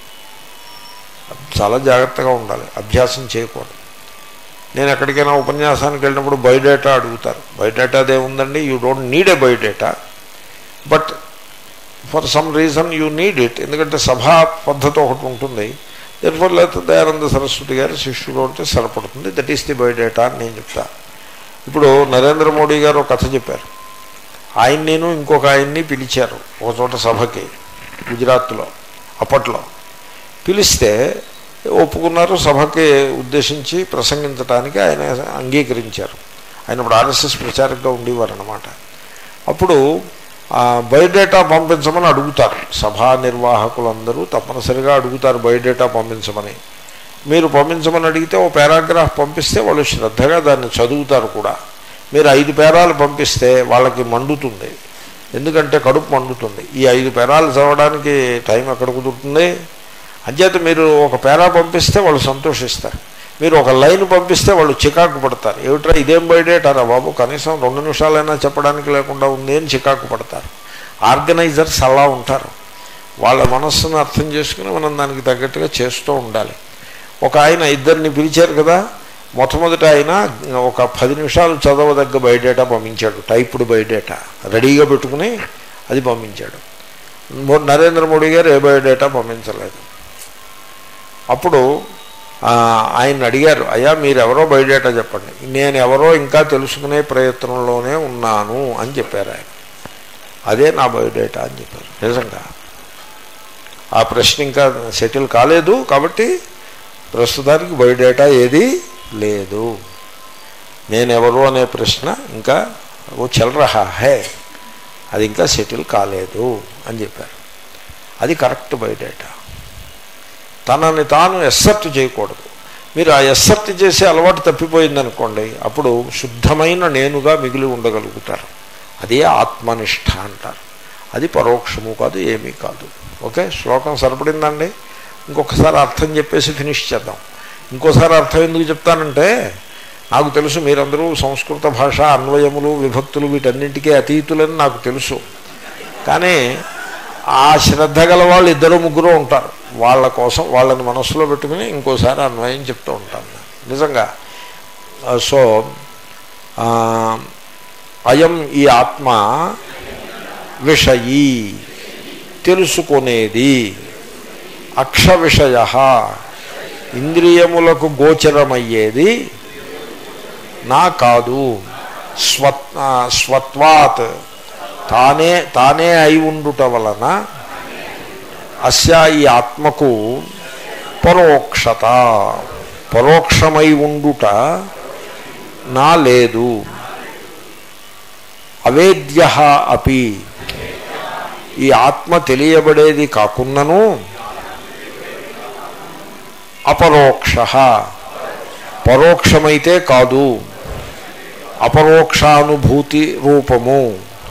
చాలా జాగ్రత్తగా ఉండాలి అభ్యాసం చేయకూడదు నేను ఎక్కడికైనా ఉపన్యాసానికి వెళ్ళినప్పుడు బయోడేటా అడుగుతారు బయోడేటా అదేముందండి you don't need a biodata but for some reason you need it ఎందుకంటే సభా పద్ధతి ఒకటి ఉంటుంది దీనివల్ల లేకపోతే దయానంద సరస్వతి గారి శిష్యులు ఉంటే సరిపడుతుంది దట్ ఈస్ ది బయోడేటా అని నేను చెప్తా ఇప్పుడు నరేంద్ర మోడీ గారు ఒక కథ చెప్పారు ఆయన నేను ఇంకొక ఆయన్ని పిలిచారు ఒక చోట సభకి గుజరాత్లో అప్పట్లో పిలిస్తే ఒప్పుకున్నారు సభకి ఉద్దేశించి ప్రసంగించడానికి ఆయన అంగీకరించారు ఆయన ఇప్పుడు ఆర్ఎస్ఎస్ ప్రచారంగా ఉండేవారు అనమాట అప్పుడు ఆ, బయోడేటా పంపించమని అడుగుతారు సభా నిర్వాహకులందరూ తప్పనిసరిగా అడుగుతారు బయోడేటా పంపించమని మీరు పంపించమని అడిగితే ఓ పారాగ్రాఫ్ పంపిస్తే వాళ్ళు శ్రద్ధగా దాన్ని చదువుతారు కూడా మీరు ఐదు పేరాలు పంపిస్తే వాళ్ళకి మండుతుంది ఎందుకంటే కడుపు మండుతుంది ఈ ఐదు పేరాలు చదవడానికి టైం ఎక్కడ కుదురుతుంది అంచేత మీరు ఒక పేరా పంపిస్తే వాళ్ళు సంతోషిస్తారు మీరు ఒక లైన్ పంపిస్తే వాళ్ళు చికాకు పడతారు ఏమిట్రా ఇదేం బయటేటారా బాబు కనీసం రెండు నిమిషాలైనా చెప్పడానికి లేకుండా ఉంది అని చికాకు పడతారు ఆర్గనైజర్స్ అలా ఉంటారు వాళ్ళ మనస్సును అర్థం చేసుకుని మనం దానికి తగ్గట్టుగా చేస్తూ ఉండాలి ఒక ఆయన ఇద్దరిని పిలిచారు కదా మొట్టమొదట ఆయన ఒక పది నిమిషాలు చదవదగ్గ బయోడేటా పంపించాడు టైప్డ్ బయోడేటా రెడీగా పెట్టుకుని అది పంపించాడు మో- నరేంద్ర మోడీ గారు ఏ బయోడేటా పంపించలేదు అప్పుడు ఆ, ఆయన అడిగారు అయ్యా మీరు ఎవరో బయోడేటా చెప్పండి నేను ఎవరో ఇంకా తెలుసుకునే ప్రయత్నంలోనే ఉన్నాను అని చెప్పారు ఆయన అదే నా బయోడేటా అని చెప్పారు నిజంగా ఆ ప్రశ్న ఇంకా సెటిల్ కాలేదు కాబట్టి ప్రస్తుతానికి బయోడేటా ఏది లేదు నేనెవరు అనే ప్రశ్న ఇంకా ఓ చల్రహా హే అది ఇంకా సెటిల్ కాలేదు అని చెప్పారు అది కరెక్ట్ బయోడేటా తనని తాను ఎస్సెప్ట్ చేయకూడదు మీరు ఆ ఎస్సెప్ట్ చేసే అలవాటు తప్పిపోయిందనుకోండి అప్పుడు శుద్ధమైన నేనుగా మిగిలి ఉండగలుగుతారు అదే ఆత్మనిష్ట అంటారు అది పరోక్షము కాదు ఏమీ కాదు ఓకే శ్లోకం సరిపడిందండి ఇంకొకసారి అర్థం చెప్పేసి ఫినిష్ చేద్దాం ఇంకోసారి అర్థం ఎందుకు చెప్తానంటే నాకు తెలుసు మీరందరూ సంస్కృత భాష అన్వయములు విభక్తులు వీటన్నింటికీ అతీతులని నాకు తెలుసు కానీ ఆ శ్రద్ధ గల వాళ్ళు ఇద్దరు ముగ్గురు ఉంటారు వాళ్ళ కోసం వాళ్ళని మనస్సులో పెట్టుకుని ఇంకోసారి అన్వయం చెప్తూ ఉంటాను నేను. నిజంగా ఆ, సో ఆ, అయం ఈ ఆత్మ విషయీ తెలుసుకునేది అక్ష విషయ ఇంద్రియములకు గోచరమయ్యేది నా కాదు స్వత్ ఆ, స్వత్వాత్ తానే తానే అయి ఉండుట వలన అస్య ఈ ఆత్మకు పరోక్షత పరోక్షమై ఉండుట నా లేదు అవేద్య అపి ఈ ఆత్మ తెలియబడేది కాకున్నను అపరోక్ష పరోక్షమైతే కాదు అపరోక్షానుభూతి రూపము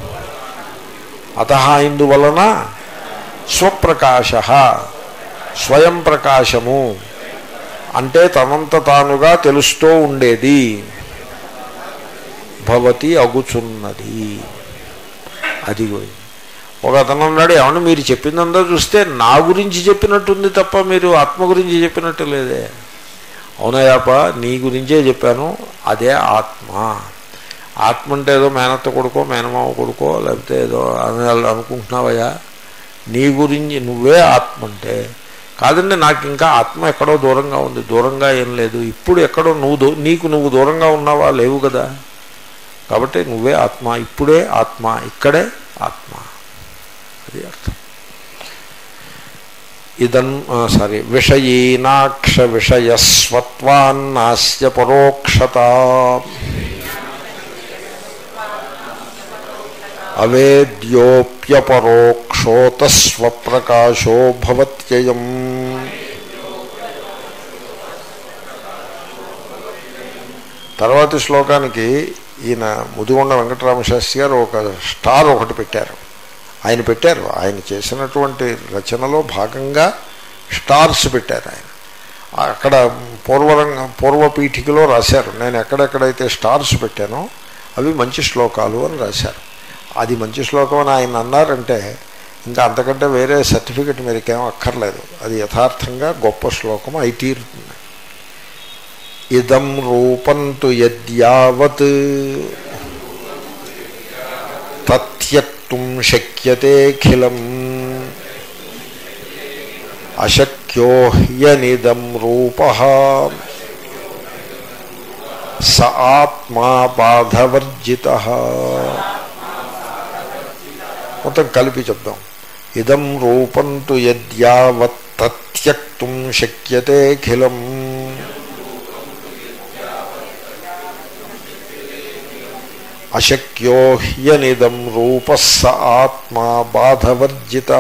అత ఇందువలన స్వప్రకాశ స్వయం ప్రకాశము అంటే తనంత తానుగా తెలుస్తూ ఉండేది భవతి అగుచున్నది అదిగో ఒక అతను అన్నాడు ఏమన్నా మీరు చెప్పిందంతా చూస్తే నా గురించి చెప్పినట్టుంది తప్ప మీరు ఆత్మ గురించి చెప్పినట్టు లేదే అవునాయాప నీ గురించే చెప్పాను అదే ఆత్మ ఆత్మ అంటే ఏదో మేనత్త కొడుకో మేనమావ కొడుకో లేకపోతే ఏదో అని అనుకుంటున్నావయ్యా నీ గురించి నువ్వే ఆత్మ అంటే కాదండి నాకు ఇంకా ఆత్మ ఎక్కడో దూరంగా ఉంది దూరంగా ఏం లేదు ఇప్పుడు ఎక్కడో నువ్వు దూ- నీకు నువ్వు దూరంగా ఉన్నావా లేవు కదా కాబట్టి నువ్వే ఆత్మ ఇప్పుడే ఆత్మ ఇక్కడే ఆత్మ అది అర్థం ఇదం సారీ విషయీనాక్ష విషయస్వత్వాన్నాస్య పరోక్షత అవేద్యోప్యపరోక్షోత స్వప్రకాశో భవత్యయం తర్వాతి శ్లోకానికి ఈయన ముదిగొండ వెంకటరామశాస్త్రి గారు ఒక స్టార్ ఒకటి పెట్టారు ఆయన పెట్టారు ఆయన చేసినటువంటి రచనలో భాగంగా స్టార్స్ పెట్టారు ఆయన అక్కడ పూర్వరంగ పూర్వపీఠికలో రాశారు నేను ఎక్కడెక్కడైతే స్టార్స్ పెట్టానో అవి మంచి శ్లోకాలు అని రాశారు అది మంచి శ్లోకం అని ఆయన అన్నారంటే ఇంకా అంతకంటే వేరే సర్టిఫికెట్ మీరుకేం అక్కర్లేదు అది యథార్థంగా గొప్ప శ్లోకం అయి తీరుతుంది ఇదం రూపంతు యద్యావత్ తత్యక్తుం శక్యతేఖిలం అశక్యో హ్యనిదం రూప స ఆత్మా బాధవర్జిత మొత్తం కలిపి చెప్దాం ఇదం రూపంతు యద్యావత్ తత్యక్తుం శక్యతేఖిలం అశక్యో హ్యనిదం రూప స ఆత్మా బాధవర్జిత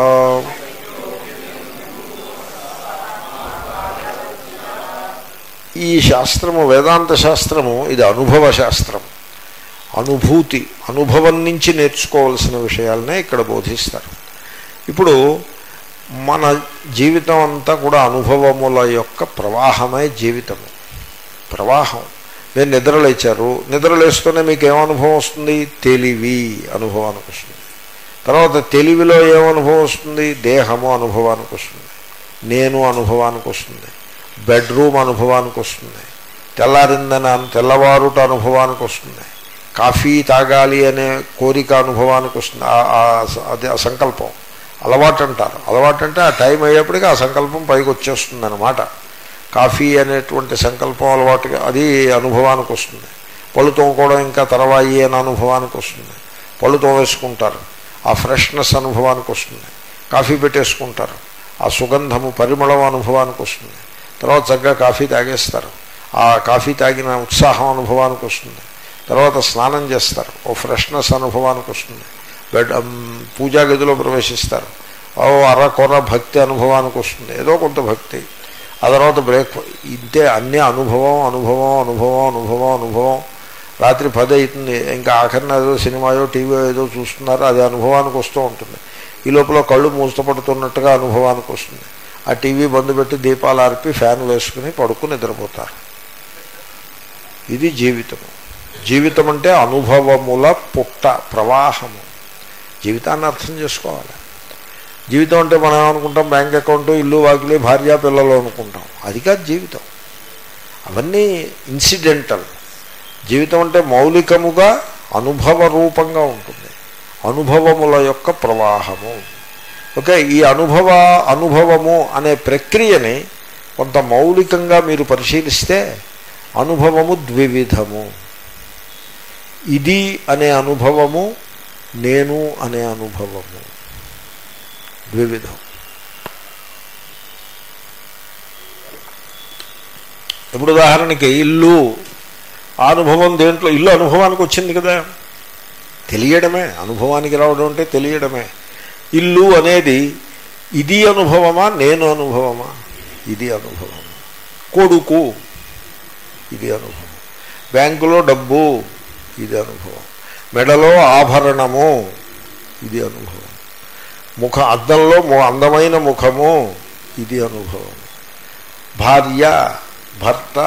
ఈ శాస్త్రము వేదాంత శాస్త్రము ఇది అనుభవ శాస్త్రం అనుభూతి అనుభవం నుంచి నేర్చుకోవలసిన విషయాలనే ఇక్కడ బోధిస్తారు ఇప్పుడు మన జీవితం అంతా కూడా అనుభవముల యొక్క ప్రవాహమే జీవితము ప్రవాహం మీరు నిద్రలేచారు నిద్రలేస్తూనే మీకు ఏమనుభవం వస్తుంది తెలివి అనుభవానికి వస్తుంది తర్వాత తెలివిలో ఏమనుభవం వస్తుంది దేహము అనుభవానికి వస్తుంది నేను అనుభవానికి వస్తుంది బెడ్రూమ్ అనుభవానికి వస్తుంది తెల్లారిందని తెల్లవారుట అనుభవానికి వస్తుంది కాఫీ తాగాలి అనే కోరిక అనుభవానికి వస్తుంది అది ఆ సంకల్పం అలవాటు అంటారు అలవాటు అంటే ఆ టైం అయ్యేప్పటికీ ఆ సంకల్పం పైకి వచ్చేస్తుంది అనమాట కాఫీ అనేటువంటి సంకల్పం అలవాటుగా అది అనుభవానికి వస్తుంది పళ్ళు తోముకోవడం ఇంకా తర్వాయి అనే అనుభవానికి వస్తుంది పళ్ళు తోమేసుకుంటారు ఆ ఫ్రెష్నెస్ అనుభవానికి వస్తుంది కాఫీ పెట్టేసుకుంటారు ఆ సుగంధము పరిమళం అనుభవానికి వస్తుంది తర్వాత చక్కగా కాఫీ తాగేస్తారు ఆ కాఫీ తాగిన ఉత్సాహం అనుభవానికి వస్తుంది తర్వాత స్నానం చేస్తారు ఓ ఫ్రెష్నెస్ అనుభవానికి వస్తుంది బెడ్ పూజా గదిలో ప్రవేశిస్తారు ఓ అరకొర భక్తి అనుభవానికి వస్తుంది ఏదో కొంత భక్తి ఆ తర్వాత బ్రేక్ ఇంతే అన్ని అనుభవం అనుభవం అనుభవం అనుభవం అనుభవం రాత్రి పది అవుతుంది ఇంకా ఆఖరిన ఏదో సినిమాయో టీవీ ఏదో చూస్తున్నారు అది అనుభవానికి వస్తూ ఉంటుంది ఈ లోపల కళ్ళు మూస్తపడుతున్నట్టుగా అనుభవానికి వస్తుంది ఆ టీవీ బంద్ పెట్టి దీపాలు ఆర్పి ఫ్యాన్ వేసుకుని పడుకుని నిద్రపోతారు ఇది జీవితము జీవితం అంటే అనుభవముల పుట్ట ప్రవాహము జీవితాన్ని అర్థం చేసుకోవాలి జీవితం అంటే మనం ఏమనుకుంటాం బ్యాంక్ అకౌంట్ ఇల్లు వాకిలి భార్య పిల్లలు అనుకుంటాం అది కాదు జీవితం అవన్నీ ఇన్సిడెంటల్ జీవితం అంటే మౌలికముగా అనుభవ రూపంగా ఉంటుంది అనుభవముల యొక్క ప్రవాహము ఓకే ఈ అనుభవ అనుభవము అనే ప్రక్రియని కొంత మౌలికంగా మీరు పరిశీలిస్తే అనుభవము ద్వివిధము ఇది అనే అనుభవము నేను అనే అనుభవము ద్వివిధం ఇప్పుడు ఉదాహరణకి ఇల్లు ఆ అనుభవం దేంట్లో ఇల్లు అనుభవానికి వచ్చింది కదా తెలియడమే అనుభవానికి రావడం అంటే తెలియడమే ఇల్లు అనేది ఇది అనుభవమా నేను అనుభవమా ఇది అనుభవం కొడుకు ఇది అనుభవం బ్యాంకులో డబ్బు ఇది అనుభవం మెడలో ఆభరణము ఇది అనుభవం ముఖ అద్దంలో అందమైన ముఖము ఇది అనుభవం భార్య భర్త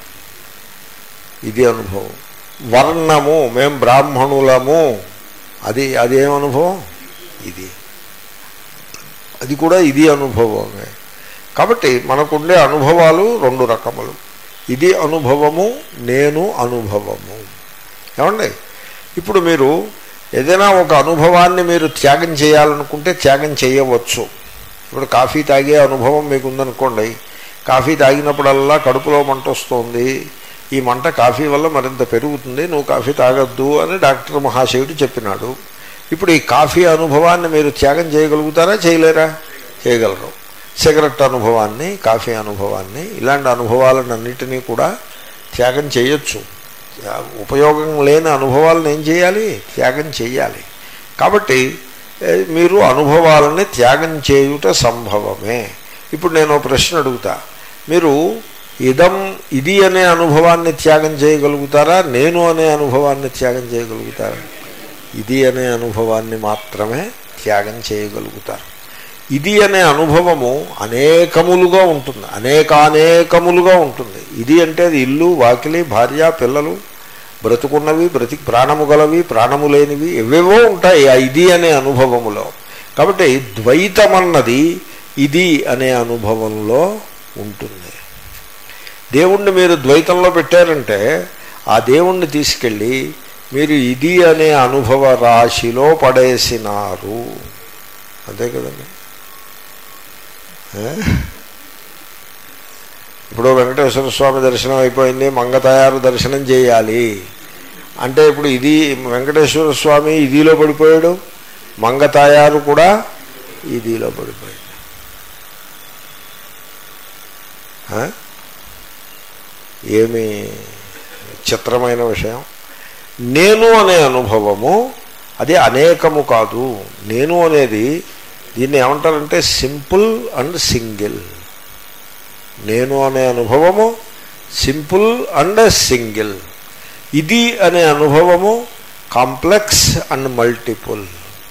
ఇది అనుభవం వర్ణము మేం బ్రాహ్మణులము అది అదేం అనుభవం ఇది అది కూడా ఇది అనుభవమే కాబట్టి మనకుండే అనుభవాలు రెండు రకములు ఇది అనుభవము నేను అనుభవము ఏమండి ఇప్పుడు మీరు ఏదైనా ఒక అనుభవాన్ని మీరు త్యాగం చేయాలనుకుంటే త్యాగం చేయవచ్చు ఇప్పుడు కాఫీ తాగే అనుభవం మీకు ఉందనుకోండి కాఫీ తాగినప్పుడల్లా కడుపులో మంట వస్తుంది ఈ మంట కాఫీ వల్ల మరింత పెరుగుతుంది నువ్వు కాఫీ తాగొద్దు అని డాక్టర్ మహాశయుడు చెప్పినాడు ఇప్పుడు ఈ కాఫీ అనుభవాన్ని మీరు త్యాగం చేయగలుగుతారా చేయలేరా చేయగలరు సిగరెట్ అనుభవాన్ని కాఫీ అనుభవాన్ని ఇలాంటి అనుభవాలన్నింటినీ కూడా త్యాగం చేయొచ్చు ఉపయోగం లేని అనుభవాలను ఏం చేయాలి త్యాగం చేయాలి కాబట్టి ఏ, మీరు అనుభవాలని త్యాగం చేయుట సంభవమే ఇప్పుడు నేను ఓ ప్రశ్న అడుగుతా మీరు ఇదం ఇది అనే అనుభవాన్ని త్యాగం చేయగలుగుతారా నేను అనే అనుభవాన్ని త్యాగం చేయగలుగుతారా ఇది అనే అనుభవాన్ని మాత్రమే త్యాగం చేయగలుగుతారు ఇది అనే అనుభవము అనేకములుగా ఉంటుంది అనేకానేకములుగా ఉంటుంది ఇది అంటే అది ఇల్లు వాకిలి భార్య పిల్లలు బ్రతుకున్నవి బ్రతి ప్రాణము గలవి ప్రాణము లేనివి ఎవేవో ఉంటాయి ఆ ఇది అనే అనుభవములో కాబట్టి ద్వైతమన్నది ఇది అనే అనుభవంలో ఉంటుంది దేవుణ్ణి మీరు ద్వైతంలో పెట్టారంటే ఆ దేవుణ్ణి తీసుకెళ్ళి మీరు ఇది అనే అనుభవ రాశిలో పడేసినారు అంతే కదండి ఏ? ఇప్పుడు వెంకటేశ్వర స్వామి దర్శనం అయిపోయింది మంగ తయారు దర్శనం చేయాలి అంటే ఇప్పుడు ఇది వెంకటేశ్వర స్వామి ఇదిలో పడిపోయాడు మంగ తయారు కూడా ఇదిలో పడిపోయాడు ఆ? ఏమి చిత్రమైన విషయం నేను అనే అనుభవము అది అనేకము కాదు నేను అనేది దీన్ని ఏమంటారంటే సింపుల్ అండ్ సింగిల్ నేను అనే అనుభవము సింపుల్ అండ్ సింగిల్ ఇది అనే అనుభవము కాంప్లెక్స్ అండ్ మల్టిపుల్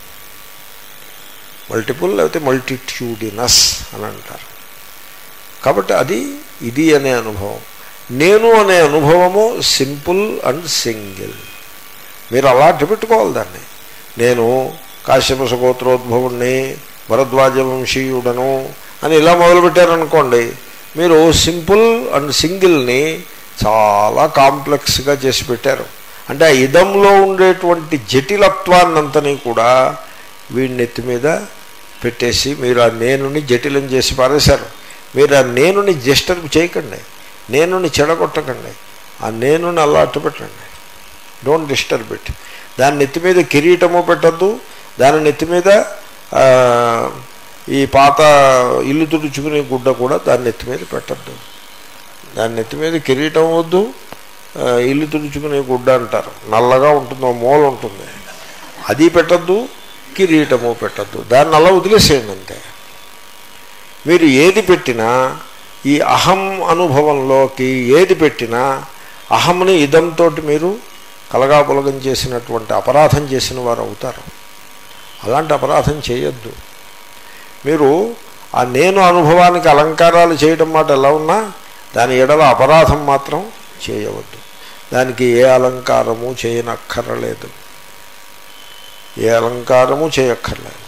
మల్టిపుల్ లేకపోతే మల్టిట్యూడినస్ అని అంటారు కాబట్టి అది ఇది అనే అనుభవం నేను అనే అనుభవము సింపుల్ అండ్ సింగిల్ మీరు అలాంటి పెట్టుకోవాలి దాన్ని నేను కాశ్యప గోత్రోద్భవుణ్ణి భరద్వాజ వంశీయుడను అని ఇలా మొదలుపెట్టారనుకోండి మీరు సింపుల్ అండ్ సింగిల్ని చాలా కాంప్లెక్స్గా చేసి పెట్టారు అంటే ఆ ఇదంలో ఉండేటువంటి జటిలత్వాన్నంతని కూడా వీడి నెత్తి మీద పెట్టేసి మీరు ఆ నేనుని జటిలం చేసి పారేశారు మీరు ఆ నేనుని డిస్టర్బ్ చేయకండి నేనుని చెడగొట్టకండి ఆ నేనుని అలా అట్టు పెట్టండి డోంట్ డిస్టర్బ్ ఇట్ దాని నెత్తి మీద కిరీటము పెట్టద్దు దాని నెత్తి మీద ఆ, ఈ పాత ఇల్లు తుడుచుకునే గుడ్డ కూడా దాని నెత్తి మీద పెట్టద్దు దాని నెత్తి మీద కిరీటం వద్దు ఆ, ఇల్లు తుడుచుకునే గుడ్డ అంటారు నల్లగా ఉంటుంది ఓ మూల ఉంటుంది అది పెట్టద్దు కిరీటము పెట్టద్దు దాన్ని అలా వదిలేసేయండి అంతే మీరు ఏది పెట్టినా ఈ అహం అనుభవంలోకి ఏది పెట్టినా అహంని ఇదంతో మీరు కలగాపులగం చేసినటువంటి అపరాధం చేసిన వారు అవుతారు అలాంటి అపరాధం చేయొద్దు మీరు ఆ నేను అనుభవానికి అలంకారాలు చేయడం మాట ఎలా ఉన్నా దాని ఎడల అపరాధం మాత్రం చేయవద్దు దానికి ఏ అలంకారము చేయనక్కర్లేదు ఏ అలంకారము చేయక్కర్లేదు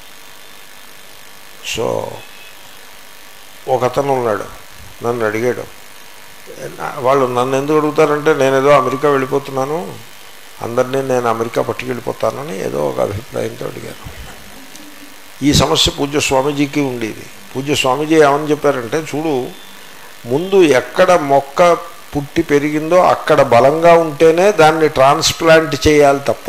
సో ఒకతను ఉన్నాడు నన్ను అడిగాడు నా- వాళ్ళు నన్ను ఎందుకు అడుగుతారంటే నేను ఏదో అమెరికా వెళ్ళిపోతున్నాను అందరినీ నేను అమెరికా పట్టుకెళ్ళిపోతానని ఏదో ఒక అభిప్రాయంతో అడిగాను ఈ సమస్య పూజ్య స్వామీజీకి ఉండేది పూజ్య స్వామీజీ ఏమని చెప్పారంటే చూడు ముందు ఎక్కడ మొక్క పుట్టి పెరిగిందో అక్కడ బలంగా ఉంటేనే దాన్ని ట్రాన్స్ప్లాంట్ చేయాలి తప్ప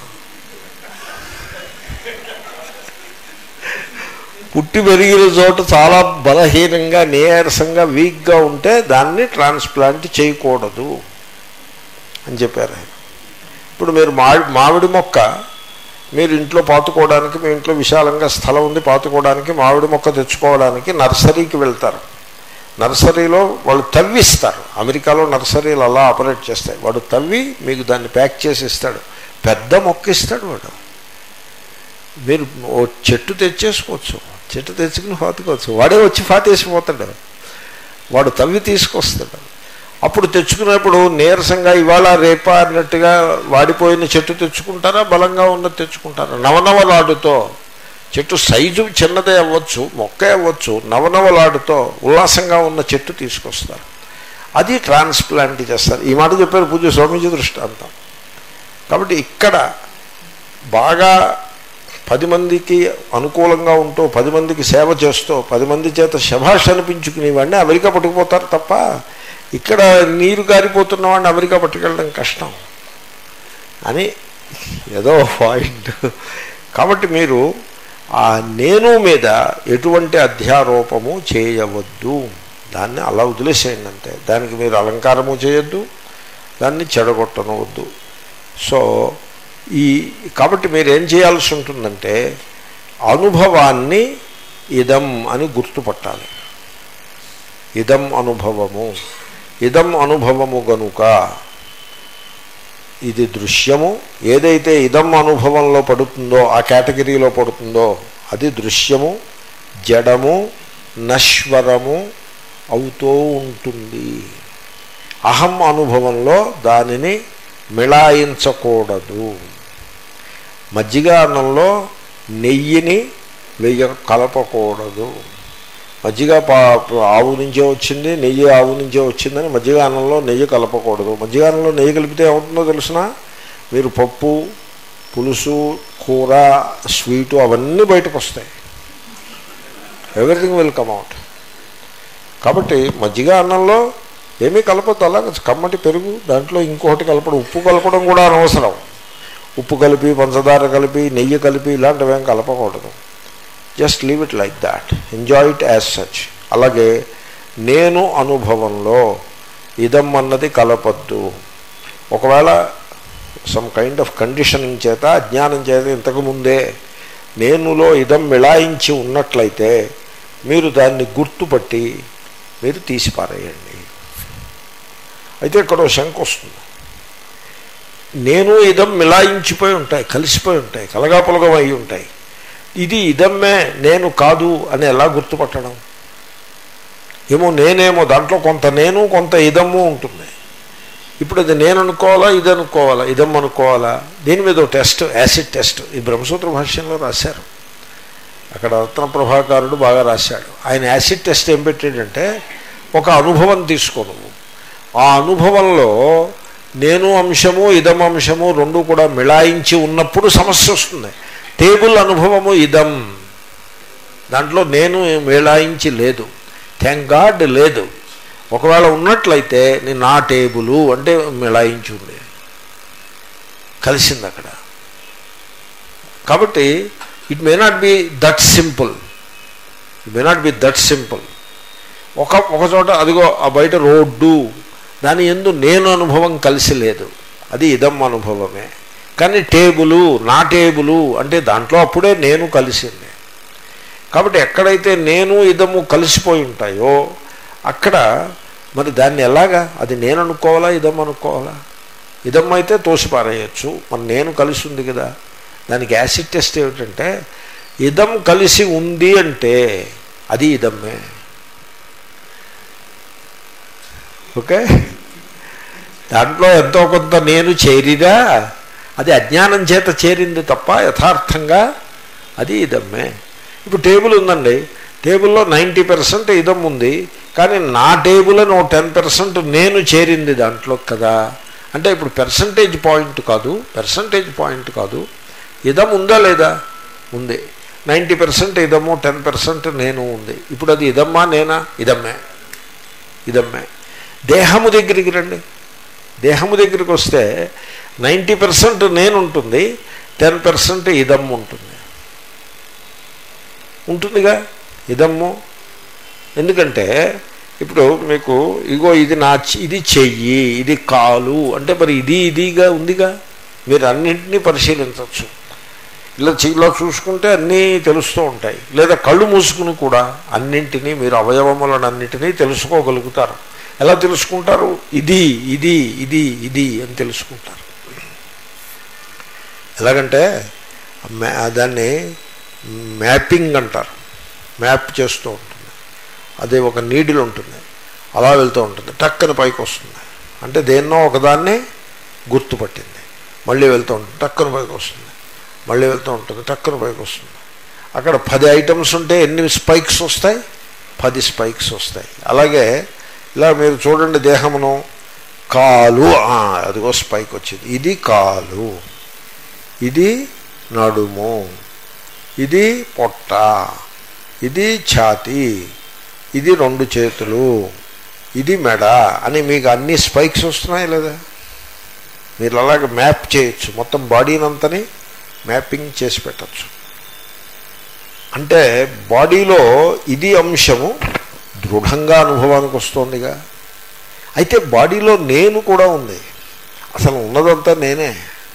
పుట్టి పెరిగిన చోట చాలా బలహీనంగా నీరసంగా వీక్గా ఉంటే దాన్ని ట్రాన్స్ప్లాంట్ చేయకూడదు అని చెప్పారు ఆయన ఇప్పుడు మీరు మాడి మామిడి మొక్క మీరు ఇంట్లో పాతుకోవడానికి మీ ఇంట్లో విశాలంగా స్థలం ఉంది పాతుకోవడానికి మామిడి మొక్క తెచ్చుకోవడానికి నర్సరీకి వెళ్తారు నర్సరీలో వాళ్ళు తవ్విస్తారు అమెరికాలో నర్సరీలు అలా ఆపరేట్ చేస్తాయి వాడు తవ్వి మీకు దాన్ని ప్యాక్ చేసి ఇస్తాడు పెద్ద మొక్క ఇస్తాడు వాడు మీరు ఓ చెట్టు తెచ్చేసుకోవచ్చు చెట్టు తెచ్చుకుని పాతుకోవచ్చు వాడే వచ్చి పాతేసిపోతాడు వాడు తవ్వి తీసుకొస్తాడు అప్పుడు తెచ్చుకున్నప్పుడు నీరసంగా ఇవాళ రేపా అన్నట్టుగా వాడిపోయిన చెట్టు తెచ్చుకుంటారా బలంగా ఉన్నది తెచ్చుకుంటారా నవనవలాడుతో చెట్టు సైజు చిన్నదే అవ్వచ్చు మొక్కే అవ్వచ్చు నవనవలాడుతో ఉల్లాసంగా ఉన్న చెట్టు తీసుకొస్తారు అది ట్రాన్స్ప్లాంట్ చేస్తారు ఈ మాట చెప్పారు పూజ స్వామీజీ దృష్టాంతం కాబట్టి ఇక్కడ బాగా పది మందికి అనుకూలంగా ఉంటూ పది మందికి సేవ చేస్తూ పది మంది చేత శభాష్ అనిపించుకునేవాడిని అమెరికా పట్టుకుపోతారు తప్ప ఇక్కడ నీరు కారిపోతున్న వాడిని అమెరికా పట్టుకెళ్ళడం కష్టం అని ఏదో పాయింట్ కాబట్టి మీరు ఆ నేను మీద ఎటువంటి అధ్యారోపము చేయవద్దు దాన్ని అలా వదిలేసేయండి అంతే దానికి మీరు అలంకారము చేయొద్దు దాన్ని చెడగొట్టనవద్దు సో ఈ కాబట్టి మీరు ఏం చేయాల్సి ఉంటుందంటే అనుభవాన్ని ఇదం అని గుర్తుపట్టాలి ఇదం అనుభవము ఇదం అనుభవము గనుక ఇది దృశ్యము ఏదైతే ఇదం అనుభవంలో పడుతుందో ఆ కేటగిరీలో పడుతుందో అది దృశ్యము జడము నశ్వరము అవుతూ ఉంటుంది అహం అనుభవంలో దానిని మిళాయించకూడదు మజ్జిగ అన్నంలో నెయ్యిని వెయ్య కలపకూడదు మజ్జిగ పా ఆవు నుంచే వచ్చింది నెయ్యి ఆవు నుంచే వచ్చిందని మజ్జిగ అన్నంలో నెయ్యి కలపకూడదు మజ్జిగ అన్నంలో నెయ్యి కలిపితే ఏమవుతుందో తెలిసిన మీరు పప్పు పులుసు కూర స్వీటు అవన్నీ బయటకు వస్తాయి ఎవ్రీథింగ్ విల్ కమ్ అవుట్ కాబట్టి మజ్జిగ అన్నంలో ఏమీ కలపద్దు అలా కమ్మటి పెరుగు దాంట్లో ఇంకొకటి కలపడం ఉప్పు కలపడం కూడా అనవసరం ఉప్పు కలిపి పంచదార కలిపి నెయ్యి కలిపి ఇలాంటివి ఏం కలపకూడదు just leave it like that enjoy it as such అలాగే నేను అనుభవంలో ఇదం అన్నది కలపద్దు ఒకవేళ సమ్ కైండ్ ఆఫ్ కండిషనింగ్ చేత అజ్ఞానం చేత ఇంతకుముందే నేనులో ఇదం మిళాయించి ఉన్నట్లయితే మీరు దాన్ని గుర్తుపట్టి మీరు తీసిపారేయండి అయితే ఇక్కడ శంక వస్తుంది నేను ఇదం మిలాయించిపోయి ఉంటాయి కలిసిపోయి ఉంటాయి కలగాపులగం అయి ఉంటాయి ఇది ఇదమ్మే నేను కాదు అని ఎలా గుర్తుపట్టడం ఏమో నేనేమో దాంట్లో కొంత నేను కొంత ఇదమ్ము ఉంటుంది ఇప్పుడు అది నేను అనుకోవాలా ఇది అనుకోవాలా ఇదమ్ అనుకోవాలా దీని మీద టెస్ట్ యాసిడ్ టెస్ట్ ఈ బ్రహ్మసూత్ర భాష్యంలో రాశారు అక్కడ రత్న ప్రభాకారుడు బాగా రాశాడు ఆయన యాసిడ్ టెస్ట్ ఏం పెట్టాడంటే ఒక అనుభవం తీసుకోను ఆ అనుభవంలో నేను అంశము ఇదం అంశము రెండు కూడా మిళాయించి ఉన్నప్పుడు సమస్య వస్తుంది టేబుల్ అనుభవము ఇదం దాంట్లో నేను మిళాయించి లేదు థ్యాంక్ గాడ్ లేదు ఒకవేళ ఉన్నట్లయితే నేను నా టేబులు అంటే మిళాయించి ఉంది కలిసింది అక్కడ కాబట్టి it may not be that simple it may not be that simple ఒక ఒక చోట అదిగో ఆ బయట రోడ్డు దాని ఎందు నేను అనుభవం కలిసి లేదు అది ఇదం అనుభవమే కానీ టేబులు నా టేబులు అంటే దాంట్లో అప్పుడే నేను కలిసింది కాబట్టి ఎక్కడైతే నేను ఇదము కలిసిపోయి ఉంటాయో అక్కడ మరి దాన్ని ఎలాగా అది నేను అనుకోవాలా ఇదం అనుకోవాలా ఇదం అయితే తోసిపారేయచ్చు మరి నేను కలిసి ఉంది కదా దానికి యాసిడ్ టెస్ట్ ఏమిటంటే ఇదం కలిసి ఉంది అంటే అది ఇదమ్మే ఓకే దాంట్లో ఎంతో కొంత నేను చేరిరా అది అజ్ఞానం చేత చేరింది తప్ప యథార్థంగా అది ఇదమ్మే ఇప్పుడు టేబుల్ ఉందండి టేబుల్లో నైంటీ పర్సెంట్ ఇదం ఉంది కానీ నా టేబుల్ అని ఒక టెన్ పర్సెంట్ నేను చేరింది దాంట్లో కదా అంటే ఇప్పుడు పెర్సంటేజ్ పాయింట్ కాదు పెర్సంటేజ్ పాయింట్ కాదు ఇదం ఉందా లేదా ఉంది నైంటీ పర్సెంట్ ఇదము టెన్ పర్సెంట్ నేను ఉంది ఇప్పుడు అది ఇదమ్మా నేనా ఇదమ్మే ఇదమ్మే దేహము దగ్గరికి రండి దేహము దగ్గరికి వస్తే నైంటీ పర్సెంట్ నేను ఉంటుంది టెన్ పర్సెంట్ ఇదమ్ ఉంటుంది ఉంటుందిగా ఇదమ్ము ఎందుకంటే ఇప్పుడు మీకు ఇగో ఇది నా ఇది చెయ్యి ఇది కాలు అంటే మరి ఇది ఇదిగా ఉందిగా మీరు అన్నింటినీ పరిశీలించవచ్చు ఇలా ఇలా చూసుకుంటే అన్నీ తెలుస్తూ ఉంటాయి లేదా కళ్ళు మూసుకుని కూడా అన్నింటినీ మీరు అవయవములను అన్నింటినీ తెలుసుకోగలుగుతారు ఎలా తెలుసుకుంటారు ఇది ఇది ఇది ఇది అని తెలుసుకుంటారు ఎలాగంటే దాన్ని మ్యాపింగ్ అంటారు మ్యాప్ చేస్తూ ఉంటుంది అది ఒక నీడిల్ ఉంటుంది అలా వెళ్తూ ఉంటుంది టక్కన పైకి వస్తుంది అంటే దేన్నో ఒకదాన్ని గుర్తుపట్టింది మళ్ళీ వెళ్తూ ఉంటుంది టక్కన పైకి వస్తుంది మళ్ళీ వెళ్తూ ఉంటుంది టక్కన పైకి వస్తుంది అక్కడ పది ఐటమ్స్ ఉంటే ఎన్ని స్పైక్స్ వస్తాయి పది స్పైక్స్ వస్తాయి అలాగే ఇలా మీరు చూడండి దేహమును కాలు అదిగో స్పైక్ వచ్చింది ఇది కాలు ఇది నడుము ఇది పొట్ట ఇది ఛాతి ఇది రెండు చేతులు ఇది మెడ అని మీకు అన్ని స్పైక్స్ వస్తున్నాయి లేదా మీరు అలాగే మ్యాప్ చేయొచ్చు మొత్తం బాడీని అంతని మ్యాపింగ్ చేసి పెట్టచ్చు అంటే బాడీలో ఇది అంశము దృఢంగా అనుభవానికి వస్తుందిగా అయితే బాడీలో నేను కూడా ఉంది అసలు ఉన్నదంతా నేనే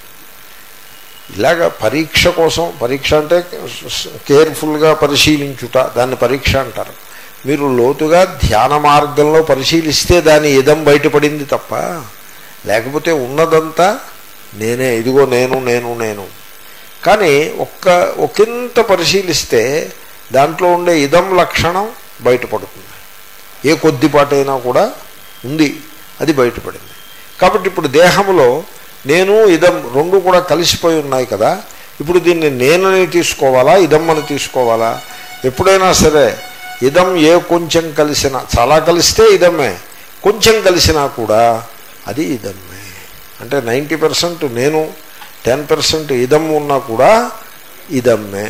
ఇలాగ పరీక్ష కోసం పరీక్ష అంటే కేర్ఫుల్గా పరిశీలించుట దాన్ని పరీక్ష అంటారు మీరు లోతుగా ధ్యాన మార్గంలో పరిశీలిస్తే దాని ఇదం బయటపడింది తప్ప లేకపోతే ఉన్నదంతా నేనే ఇదిగో నేను నేను నేను కానీ ఒక్క ఒకంత పరిశీలిస్తే దాంట్లో ఉండే ఇదం లక్షణం బయటపడుతుంది ఏ కొద్దిపాటైనా కూడా ఉంది అది బయటపడింది కాబట్టి ఇప్పుడు దేహంలో నేను ఇదం రెండు కూడా కలిసిపోయి ఉన్నాయి కదా ఇప్పుడు దీన్ని నేనని తీసుకోవాలా ఇదం అని తీసుకోవాలా ఎప్పుడైనా సరే ఇదం ఏ కొంచెం కలిసినా చాలా కలిస్తే ఇదమ్మే కొంచెం కలిసినా కూడా అది ఇదమ్మే అంటే నైంటీ పర్సెంట్ నేను టెన్ పర్సెంట్ ఇదం ఉన్నా కూడా ఇదమ్మే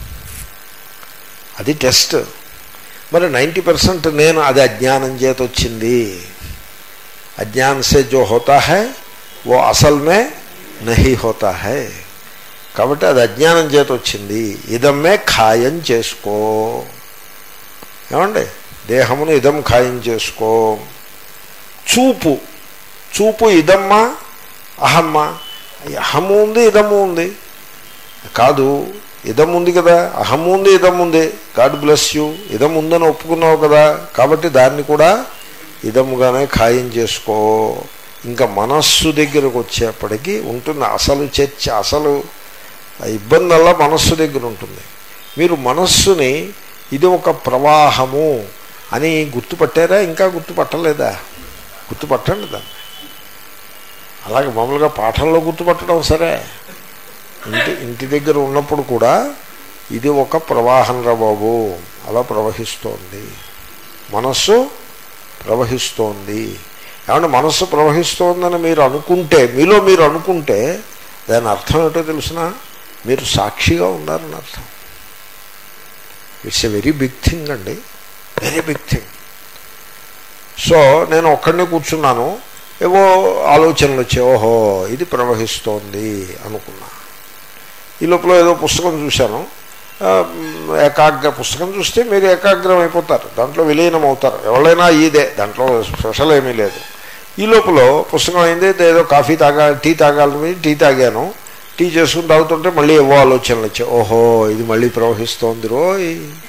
అది టెస్ట్ మరి నైంటీ పర్సెంట్ నేను అది అజ్ఞానం చేత వచ్చింది अज्ञान से जो होता है वो असल में नहीं होता है కాబట్టి అది అజ్ఞానం చేత వచ్చింది ఇదమ్మే ఖాయం చేసుకో ఏమండి దేహమును ఇదం ఖాయం చేసుకో చూపు చూపు ఇదమ్మా అహమ్మ అహము ఉంది ఇదము ఉంది కాదు ఇదం ఉంది కదా అహం ఉంది ఇదం ఉంది గాడ్ బ్లెస్ యూ ఇదం ఉందని ఒప్పుకున్నావు కదా కాబట్టి దాన్ని కూడా ఇదముగానే ఖాయం చేసుకో ఇంకా మనస్సు దగ్గరకు వచ్చేప్పటికీ ఉంటుంది అసలు చర్చ అసలు ఇబ్బంది అలా మనస్సు దగ్గర ఉంటుంది మీరు మనస్సుని ఇది ఒక ప్రవాహము అని గుర్తుపట్టారా ఇంకా గుర్తుపట్టలేదా గుర్తుపట్టండి దాన్ని అలాగే మామూలుగా పాఠంలో గుర్తుపట్టడం సరే ఇంటి ఇంటి దగ్గర ఉన్నప్పుడు కూడా ఇది ఒక ప్రవాహం రా బాబు అలా ప్రవహిస్తోంది మనస్సు ప్రవహిస్తోంది ఏమంటే మనస్సు ప్రవహిస్తోందని మీరు అనుకుంటే మీలో మీరు అనుకుంటే దాని అర్థం ఏంటో తెలిసిన మీరు సాక్షిగా ఉన్నారని అర్థం it's a very big thing అండి వెరీ బిగ్ థింగ్ సో నేను ఒక్కడినే కూర్చున్నాను ఏవో ఆలోచనలు వచ్చాయి ఓహో ఇది ప్రవహిస్తోంది అనుకున్నా ఈ లోపల ఏదో పుస్తకం చూశాను ఏకాగ్ర పుస్తకం చూస్తే మీరు ఏకాగ్రం అయిపోతారు దాంట్లో విలీనం అవుతారు ఎవరైనా ఇదే దాంట్లో స్పెషల్ ఏమీ లేదు ఈ లోపల పుస్తకం అయింది ఏదో కాఫీ తాగా టీ తాగాలని టీ తాగాను టీ చేసుకుని తాగుతుంటే మళ్ళీ ఏవో ఆలోచనలు వచ్చాయి ఓహో ఇది మళ్ళీ ప్రవహిస్తోంది రోయ్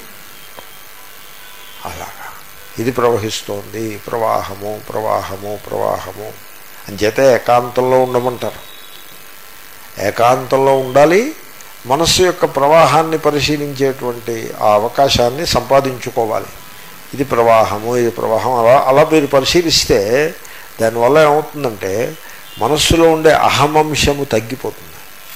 అలాగా ఇది ప్రవహిస్తోంది ప్రవాహము ప్రవాహము ప్రవాహము అంచేత ఏకాంతంలో ఉండమంటారు ఏకాంతంలో ఉండాలి మనస్సు యొక్క ప్రవాహాన్ని పరిశీలించేటువంటి ఆ అవకాశాన్ని సంపాదించుకోవాలి ఇది ప్రవాహము ఇది ప్రవాహం అలా అలా మీరు పరిశీలిస్తే దానివల్ల ఏమవుతుందంటే మనస్సులో ఉండే అహమంశము తగ్గిపోతుంది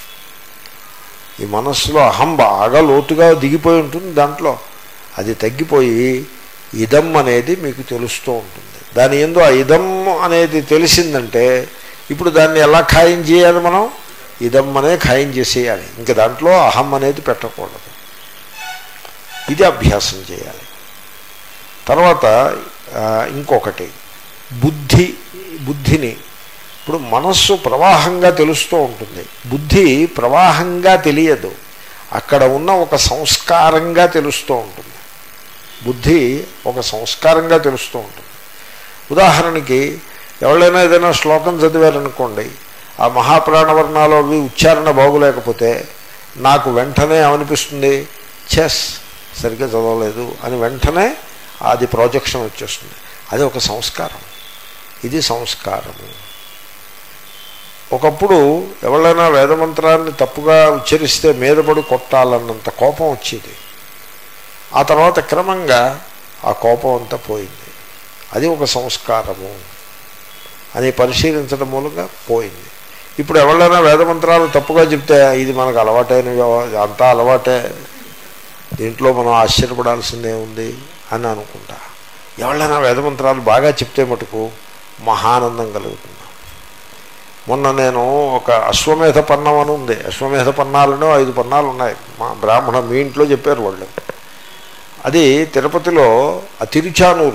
ఈ మనస్సులో అహం బాగా లోతుగా దిగిపోయి ఉంటుంది దాంట్లో అది తగ్గిపోయి ఇదం అనేది మీకు తెలుస్తూ ఉంటుంది దాని ఎందు ఆ ఇదం అనేది తెలిసిందంటే ఇప్పుడు దాన్ని ఎలా ఖాయం చేయాలి మనం ఇదం అనే ఖాయం చేసేయాలి ఇంకా దాంట్లో అహం అనేది పెట్టకూడదు ఇది అభ్యాసం చేయాలి తర్వాత ఇంకొకటి బుద్ధి బుద్ధిని ఇప్పుడు మనస్సు ప్రవాహంగా తెలుస్తూ ఉంటుంది బుద్ధి ప్రవాహంగా తెలియదు అక్కడ ఉన్న ఒక సంస్కారంగా తెలుస్తూ ఉంటుంది బుద్ధి ఒక సంస్కారంగా తెలుస్తూ ఉంటుంది ఉదాహరణకి ఎవరైనా ఏదైనా శ్లోకం చదివారనుకోండి ఆ మహాప్రాణవర్ణాలు అవి ఉచ్చారణ బాగులేకపోతే నాకు వెంటనే ఏమనిపిస్తుంది చెస్ సరిగ్గా చదవలేదు అని వెంటనే అది ప్రాజెక్షన్ వచ్చేస్తుంది అది ఒక సంస్కారం ఇది సంస్కారము ఒకప్పుడు ఎవరైనా వేదమంత్రాన్ని తప్పుగా ఉచ్చరిస్తే మీదపడి కొట్టాలన్నంత కోపం వచ్చేది ఆ తర్వాత క్రమంగా ఆ కోపం అంతా పోయింది అది ఒక సంస్కారము అని పరిశీలించడం మూలంగా పోయింది ఇప్పుడు ఎవరైనా వేదమంత్రాలు తప్పుగా చెప్తే ఇది మనకు అలవాటైన అంతా అలవాటే దీంట్లో మనం ఆశ్చర్యపడాల్సిందే ఉంది అని అనుకుంటా ఎవరైనా వేదమంత్రాలు బాగా చెప్తే మటుకు మహానందం కలుగుతుంది మొన్న నేను ఒక అశ్వమేధ పన్నం అని ఉంది అశ్వమేధ పన్నాలను ఐదు పన్నాలు ఉన్నాయి మా బ్రాహ్మణ మీ ఇంట్లో చెప్పారు వాళ్ళు అది తిరుపతిలో ఆ తిరుచానూరు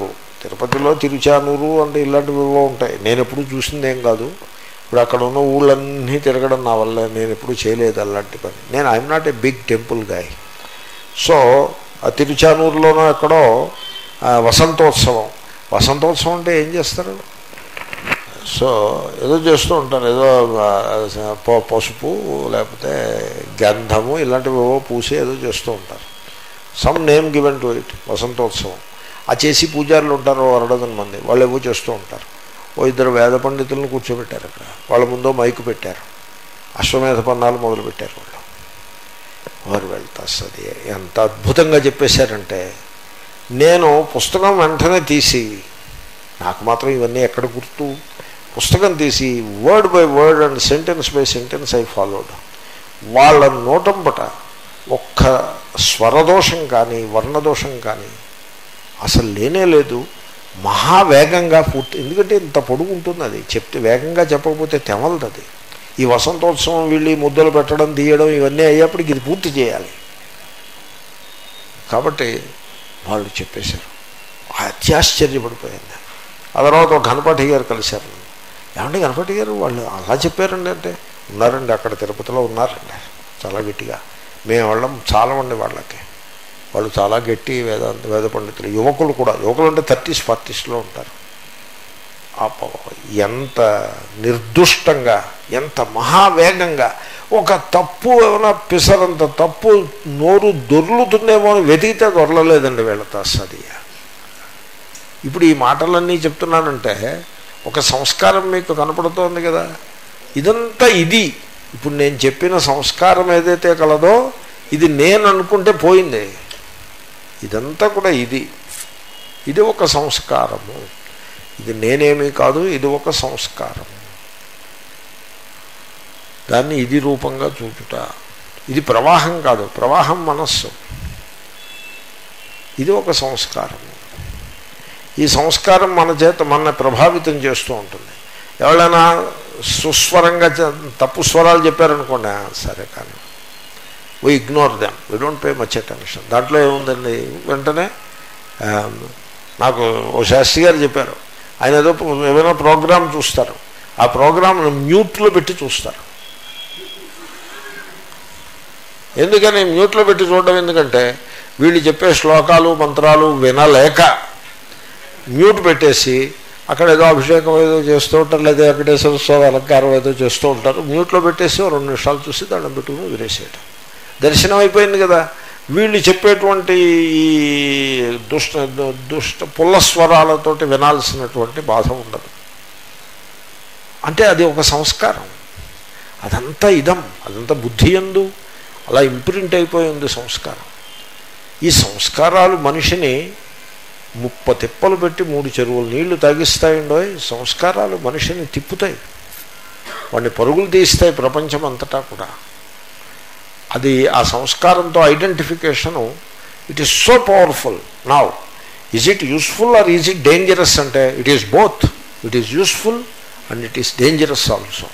తిరుపతిలో తిరుచానూరు అంటే ఇలాంటివి ఏవో ఉంటాయి నేను ఎప్పుడు చూసింది ఏం కాదు ఇప్పుడు అక్కడ ఉన్న ఊళ్ళన్నీ తిరగడం నా వల్ల నేను ఎప్పుడు చేయలేదు అలాంటి పని నేను I'm not a big temple guy so ఆ తిరుచానూరులోనో ఎక్కడో ఆ, వసంతోత్సవం వసంతోత్సవం అంటే ఏం చేస్తారు సో ఏదో చేస్తూ ఉంటారు ఏదో ఆ, ప- పసుపు లేకపోతే గంధము ఇలాంటివి ఏవో పూసి ఏదో చేస్తూ ఉంటారు some name given to it Vasantotsavam ఆ చేసి పూజారులు ఉంటారు అరడదన మంది వాళ్ళు ఏవో చేస్తూ ఉంటారు ఓ ఇద్దరు వేద పండితులను కూర్చోబెట్టారు అక్కడ వాళ్ళ ముందో మైకు పెట్టారు అశ్వమేధ పన్నాలు మొదలుపెట్టారు వాళ్ళు వారు వెళ్తా సది ఎంత అద్భుతంగా చెప్పేశారంటే నేను పుస్తకం వెంటనే తీసి నాకు మాత్రం ఇవన్నీ ఎక్కడ గుర్తు పుస్తకం తీసి word by word and sentence by sentence I followed వాళ్ళ నోటంపట ఒక్క స్వరదోషం కానీ వర్ణదోషం కానీ అసలు లేనే లేదు మహావేగంగా పూర్తి ఎందుకంటే ఇంత పొడుగు ఉంటుంది అది చెప్తే వేగంగా చెప్పకపోతే తెమలదు అది ఈ వసంతోత్సవం వీళ్ళు ఈ ముద్దలు పెట్టడం తీయడం ఇవన్నీ అయ్యేప్పటికి ఇది పూర్తి చేయాలి కాబట్టి వాళ్ళు చెప్పేశారు అత్యాశ్చర్యపడిపోయింది ఆ తర్వాత ఒక గణపతి గారు కలిశారు నన్ను. ఏమంటే గణపతి గారు వాళ్ళు అలా చెప్పారండి అంటే ఉన్నారండి అక్కడ తిరుపతిలో ఉన్నారండి చాలా గట్టిగా మేము వాళ్ళం చాలా మంది వాళ్ళకి వాళ్ళు చాలా గట్టి వేదాంత వేద పండితులు యువకులు కూడా యువకులు అంటే థర్టీస్ ఫార్టీస్లో ఉంటారు అబ్బో, ఎంత నిర్దుష్టంగా ఎంత మహావేగంగా ఒక తప్పు ఏమైనా పిసరంత తప్పు నోరు దొర్లుతుందేమో అని వెతికితే దొరలలేదండి వీళ్ళతో అసలు ఇప్పుడు ఈ మాటలన్నీ చెప్తున్నానంటే ఒక సంస్కారం మీకు కనపడుతోంది కదా ఇదంతా ఇది ఇప్పుడు నేను చెప్పిన సంస్కారం ఏదైతే కలదో ఇది నేను అనుకుంటే పోయింది ఇదంతా కూడా ఇది ఇది ఒక సంస్కారము ఇది నేనేమీ కాదు ఇది ఒక సంస్కారము దాన్ని ఇది రూపంగా చూపుట ఇది ప్రవాహం కాదు ప్రవాహం మనస్సు ఇది ఒక సంస్కారము ఈ సంస్కారం మన చేత మన ప్రభావితం చేస్తూ ఉంటుంది ఎవరైనా సుస్వరంగా చ- తప్పు స్వరాలు చెప్పారనుకోండి "ఆ, సరే కానీ we ignore them we don't pay much attention దాంట్లో ఏముందండి వెంటనే ఆ, నాకు ఓ శాస్త్రి గారు చెప్పారు ఆయన ఏదో ఏమైనా ప్రోగ్రామ్ చూస్తారు ఆ ప్రోగ్రామ్ను మ్యూట్లో పెట్టి చూస్తారు ఎందుకని మ్యూట్లో పెట్టి చూడడం ఎందుకంటే వీళ్ళు చెప్పే శ్లోకాలు మంత్రాలు వినలేక మ్యూట్ పెట్టేసి అక్కడ ఏదో అభిషేకం ఏదో చేస్తూ ఉంటారు లేదా వెంకటేశ్వర స్వామి అలంకారం ఏదో చేస్తూ ఉంటారు మ్యూట్లో పెట్టేసి ఓ రెండు నిమిషాలు చూసి దండం పెట్టుకుని విరేసేయటం దర్శనం అయిపోయింది కదా వీళ్ళు చెప్పేటువంటి ఈ దుష్ట దుష్ట పుల్ల స్వరాలతోటి వినాల్సినటువంటి బాధ ఉండదు అంటే అది ఒక సంస్కారం అదంతా ఇదం అదంతా బుద్ధి ఎందు అలా ఇంప్రింట్ అయిపోయింది సంస్కారం ఈ సంస్కారాలు మనిషిని ముప్ప తిప్పలు పెట్టి మూడు చెరువులు నీళ్లు తాగిస్తాయండో సంస్కారాలు మనిషిని తిప్పుతాయి వాడిని పరుగులు తీస్తాయి ప్రపంచం అంతటా కూడా అది ఆ సంస్కారంతో identification it is so powerful now is it useful or is it dangerous అంటే it is both it is useful and it is dangerous also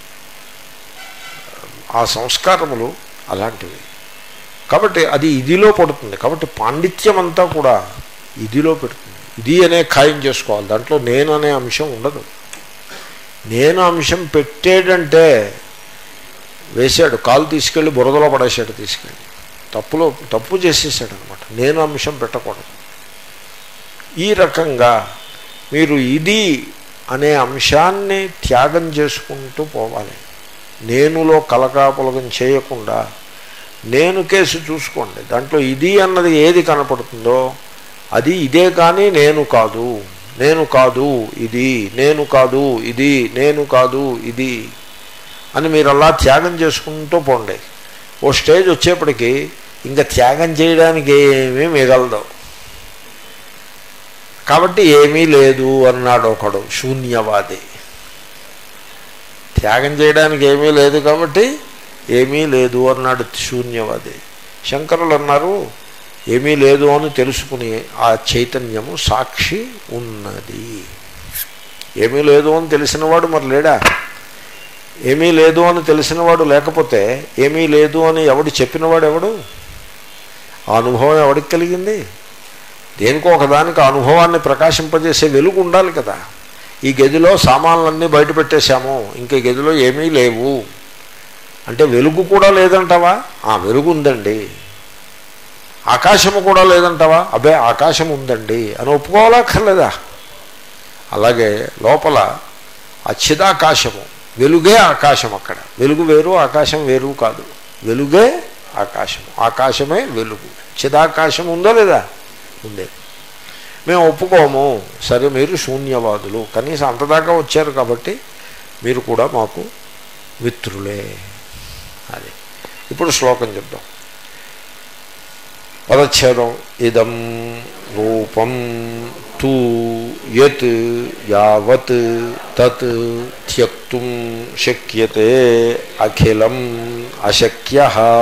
ఆ సంస్కారములు అలాంటివి కాబట్టి అది ఇదిలో పడుతుంది కాబట్టి పాండిత్యం అంతా కూడా ఇదిలో పెడుతుంది ఇది అనే ఖాయం చేసుకోవాలి దాంట్లో నేను అనే అంశం ఉండదు నేను అంశం పెట్టాడంటే వేశాడు కాలు తీసుకెళ్ళి బురదలో పడేసాడు తీసుకెళ్ళి తప్పులో తప్పు చేసేసాడు అనమాట నేను అంశం పెట్టకూడదు ఈ రకంగా మీరు ఇది అనే అంశాన్ని త్యాగం చేసుకుంటూ పోవాలి నేనులో కలకాపులగం చేయకుండా నేను కేసు చూసుకోండి దాంట్లో ఇది అన్నది ఏది కనపడుతుందో అది ఇదే కానీ నేను కాదు నేను కాదు ఇది నేను కాదు ఇది నేను కాదు ఇది అని మీరు అలా త్యాగం చేసుకుంటూ పోండి ఓ స్టేజ్ వచ్చేప్పటికి ఇంకా త్యాగం చేయడానికి ఏమీ మిగలదు కాబట్టి ఏమీ లేదు అన్నాడు ఒకడు శూన్యవాది త్యాగం చేయడానికి ఏమీ లేదు కాబట్టి ఏమీ లేదు అన్నాడు శూన్యవాది శంకరులు అన్నారు ఏమీ లేదు అని తెలుసుకుని ఆ చైతన్యము సాక్షి ఉన్నది ఏమీ లేదు అని తెలిసినవాడు మరి లేడా ఏమీ లేదు అని తెలిసినవాడు లేకపోతే ఏమీ లేదు అని ఎవడు చెప్పినవాడు ఎవడు ఆ అనుభవం ఎవడికి కలిగింది దేనికో ఒకదానికి అనుభవాన్ని ప్రకాశింపజేసే వెలుగు ఉండాలి కదా ఈ గదిలో సామాన్లన్నీ బయట పెట్టేశాము ఇంక ఈ గదిలో ఏమీ లేవు అంటే వెలుగు కూడా లేదంటావా ఆ వెలుగు ఉందండి ఆకాశము కూడా లేదంటావా అబ్బే ఆకాశం ఉందండి అని ఒప్పుకోవాలక్కర్లేదా అలాగే లోపల అచ్చిదాకాశము వెలుగే ఆకాశం అక్కడ వెలుగు వేరు ఆకాశం వేరు కాదు వెలుగే ఆకాశము ఆకాశమే వెలుగు చిదాకాశం ఉందా లేదా ఉంది మేము ఒప్పుకోము సరే మీరు శూన్యవాదులు కనీసం అంతదాకా వచ్చారు కాబట్టి మీరు కూడా మాకు మిత్రులే అది ఇప్పుడు శ్లోకం చెప్దాం పదచ్ఛేదం ఇదం రూపం తూ యత్ యావత్ తత్ త్యక్తుం శక్యతే అఖిలం అశక్య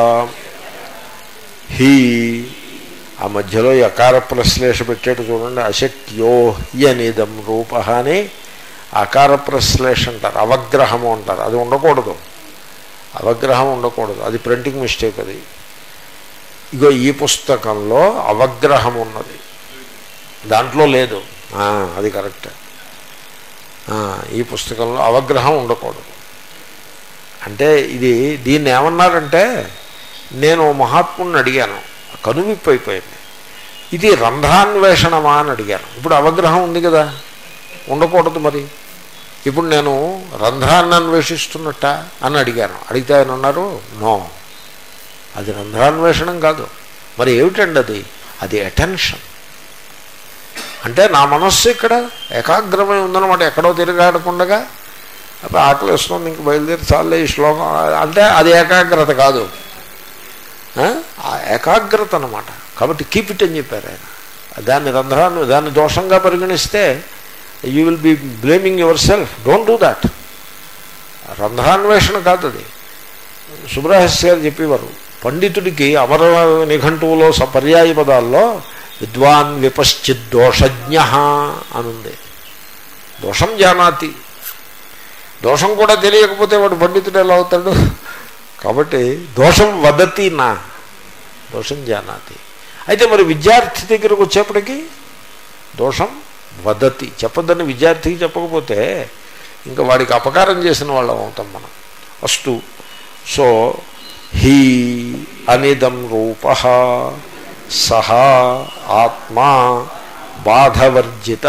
హీ ఆ మధ్యలో యకార ప్రశ్లేష పెట్టేట్టు చూడండి అశక్యో యనిదం రూప అని అకార ప్రశ్లేష అంటారు అవగ్రహము అంటారు అది ఉండకూడదు అవగ్రహం ఉండకూడదు అది ప్రింటింగ్ మిస్టేక్ అది ఇగో ఈ పుస్తకంలో అవగ్రహం ఉన్నది దాంట్లో లేదు ఆ, అది కరెక్ట్ ఆ, ఈ పుస్తకంలో అవగ్రహం ఉండకూడదు అంటే ఇది దీన్ని ఏమన్నారంటే నేను మహాత్ముని అడిగాను కనువిప్పు అయిపోయింది ఇది రంధ్రాన్వేషణమా అని అడిగాను ఇప్పుడు అవగ్రహం ఉంది కదా ఉండకూడదు మరి ఇప్పుడు నేను రంధ్రాన్ని అన్వేషిస్తున్నట్ట అని అడిగాను అడిగితే ఆయన అన్నారు నో అది రంధ్రాన్వేషణం కాదు మరి ఏమిటండి అది అది అటెన్షన్ అంటే నా మనస్సు ఇక్కడ ఏకాగ్రమై ఉందన్నమాట ఎక్కడో తిరగాడకుండగా అప్పుడు ఆకలి వస్తుంది ఇంక బయలుదేరి చాలే ఈ శ్లోకం అంటే అది ఏకాగ్రత కాదు ఆ? ఆ ఏకాగ్రత అన్నమాట కాబట్టి కీప్ ఇట్ అని చెప్పారు ఆయన దాన్ని రంధ్రాన్ని దాన్ని దోషంగా పరిగణిస్తే you will be blaming yourself don't do that రంధ్రాన్వేషణ కాదు అది సుబ్రహస్య గారు చెప్పేవారు పండితుడికి అమర నిఘంటువులో స- పర్యాయ పదాల్లో విద్వాన్ విపశ్చిత్ దోషజ్ఞ అనుంది దోషం జానాతి దోషం కూడా తెలియకపోతే వాడు పండితుడు ఎలా అవుతాడు కాబట్టి దోషం వదతి నా దోషం జానాతి అయితే మరి విద్యార్థి దగ్గరకు వచ్చేప్పటికి దోషం వదతి చెప్పొద్దని విద్యార్థికి చెప్పకపోతే ఇంకా వాడికి అపకారం చేసిన వాళ్ళం అవుతాం మనం అస్తు సో హీ అనిదం రూప సహా ఆత్మా బాధవర్జిత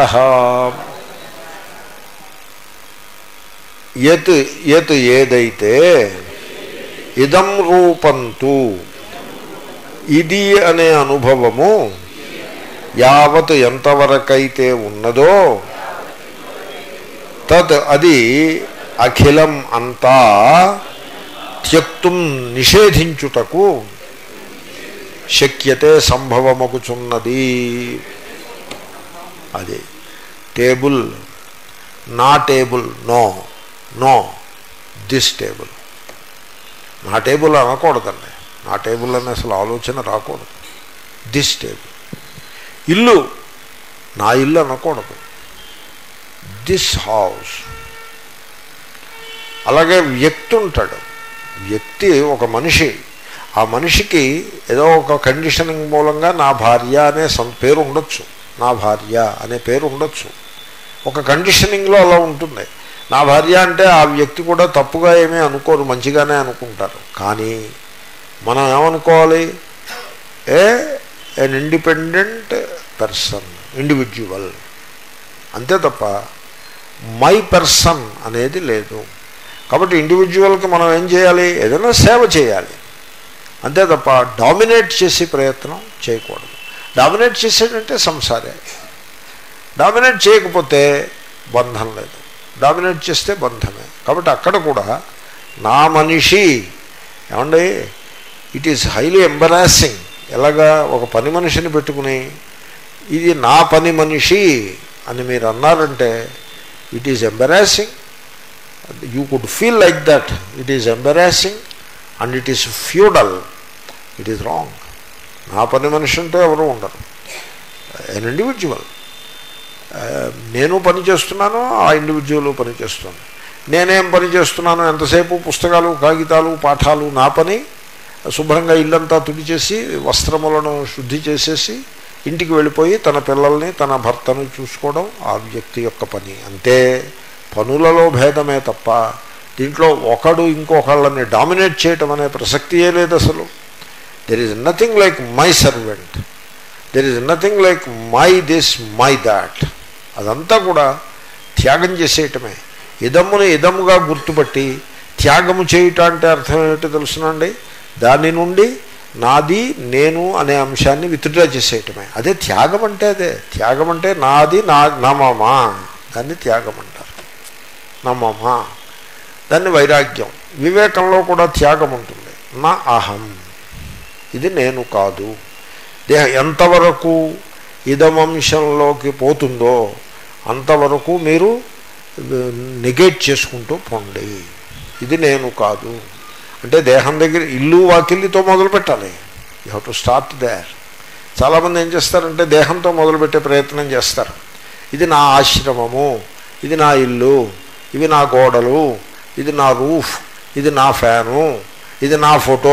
యత్ యత్ ఏదైతే ఇదం రూపంతు ఇది అనే అనుభవము యావత్ ఎంతవరకైతే ఉన్నదో తత్ అది అఖిలం అంతా త్యక్తుం నిషేధించుటకు శక్యతే సంభవమగుచున్నది అది టేబుల్ నా table no no this table నా టేబుల్ అనకూడదండి నా టేబుల్ అనే అసలు ఆలోచన రాకూడదు దిస్ టేబుల్ ఇల్లు నా ఇల్లు అనకూడదు దిస్ హౌస్ అలాగే వ్యక్తి ఉంటాడు వ్యక్తి ఒక మనిషి ఆ మనిషికి ఏదో ఒక కండిషనింగ్ మూలంగా నా భార్య అనే సం పేరు ఉండొచ్చు నా భార్య అనే పేరు ఉండొచ్చు ఒక కండిషనింగ్లో అలా ఉంటుంది నా భార్య అంటే ఆ వ్యక్తి కూడా తప్పుగా ఏమీ అనుకోరు మంచిగానే అనుకుంటారు కానీ మనం ఏమనుకోవాలి ఏ ఎన్ ఇండిపెండెంట్ పర్సన్ ఇండివిజువల్ అంతే తప్ప మై పర్సన్ అనేది లేదు కాబట్టి ఇండివిజువల్కి మనం ఏం చేయాలి ఏదైనా సేవ చేయాలి అంతే తప్ప డామినేట్ చేసే ప్రయత్నం చేయకూడదు డామినేట్ చేసేటంటే సంసారే డామినేట్ చేయకపోతే బంధం లేదు డామినేట్ చేస్తే బంధమే కాబట్టి అక్కడ కూడా నా మనిషి ఏమండి ఇట్ ఈస్ హైలీ ఎంబరాసింగ్ ఎలాగా ఒక పని మనిషిని పెట్టుకుని ఇది నా పని మనిషి అని మీరు అన్నారంటే it is embarrassing you could feel like that it is embarrassing and it is feudal it is wrong నా పని మనిషి అంటే ఎవరు ఉండరు ఎన్ ఇండివిజువల్ నేను పని చేస్తున్నాను ఆ ఇండివిజువల్ పని చేస్తున్నాను నేనేం పని చేస్తున్నాను ఎంతసేపు పుస్తకాలు కాగితాలు పాఠాలు నా పని శుభ్రంగా ఇల్లంతా తుడిచేసి వస్త్రములను శుద్ధి చేసేసి ఇంటికి వెళ్ళిపోయి తన పిల్లల్ని తన భర్తను చూసుకోవడం ఆ వ్యక్తి యొక్క పని అంతే పనులలో భేదమే తప్ప దీంట్లో ఒకడు ఇంకొకళ్ళని డామినేట్ చేయటం అనే ప్రసక్తియే లేదు అసలు there is nothing like my servant there is nothing like my this my that అదంతా కూడా త్యాగం చేసేయటమే ఇదమ్మును ఇదముగా గుర్తుపట్టి త్యాగము చేయుట అంటే అర్థం ఏమిటో తెలుసునండి దాని నుండి నాది నేను అనే అంశాన్ని విత్డ్రా చేసేయటమే అదే త్యాగం అంటే అదే త్యాగం అంటే నాది నా నమమా దాన్ని త్యాగం అంటారు నమమా దాన్ని వైరాగ్యం వివేకంలో కూడా త్యాగం ఉంటుంది నా అహం ఇది నేను కాదు దేహ ఎంతవరకు ఇదమంశంలోకి పోతుందో అంతవరకు మీరు నెగేట్ చేసుకుంటూ పోండి ఇది నేను కాదు అంటే దేహం దగ్గర ఇల్లు వాకిల్లితో మొదలు పెట్టాలి you have to start there చాలామంది ఏం చేస్తారంటే దేహంతో మొదలుపెట్టే ప్రయత్నం చేస్తారు ఇది నా ఆశ్రమము ఇది నా ఇల్లు ఇవి నా గోడలు ఇది నా రూఫ్ ఇది నా ఫ్యాను ఇది నా ఫోటో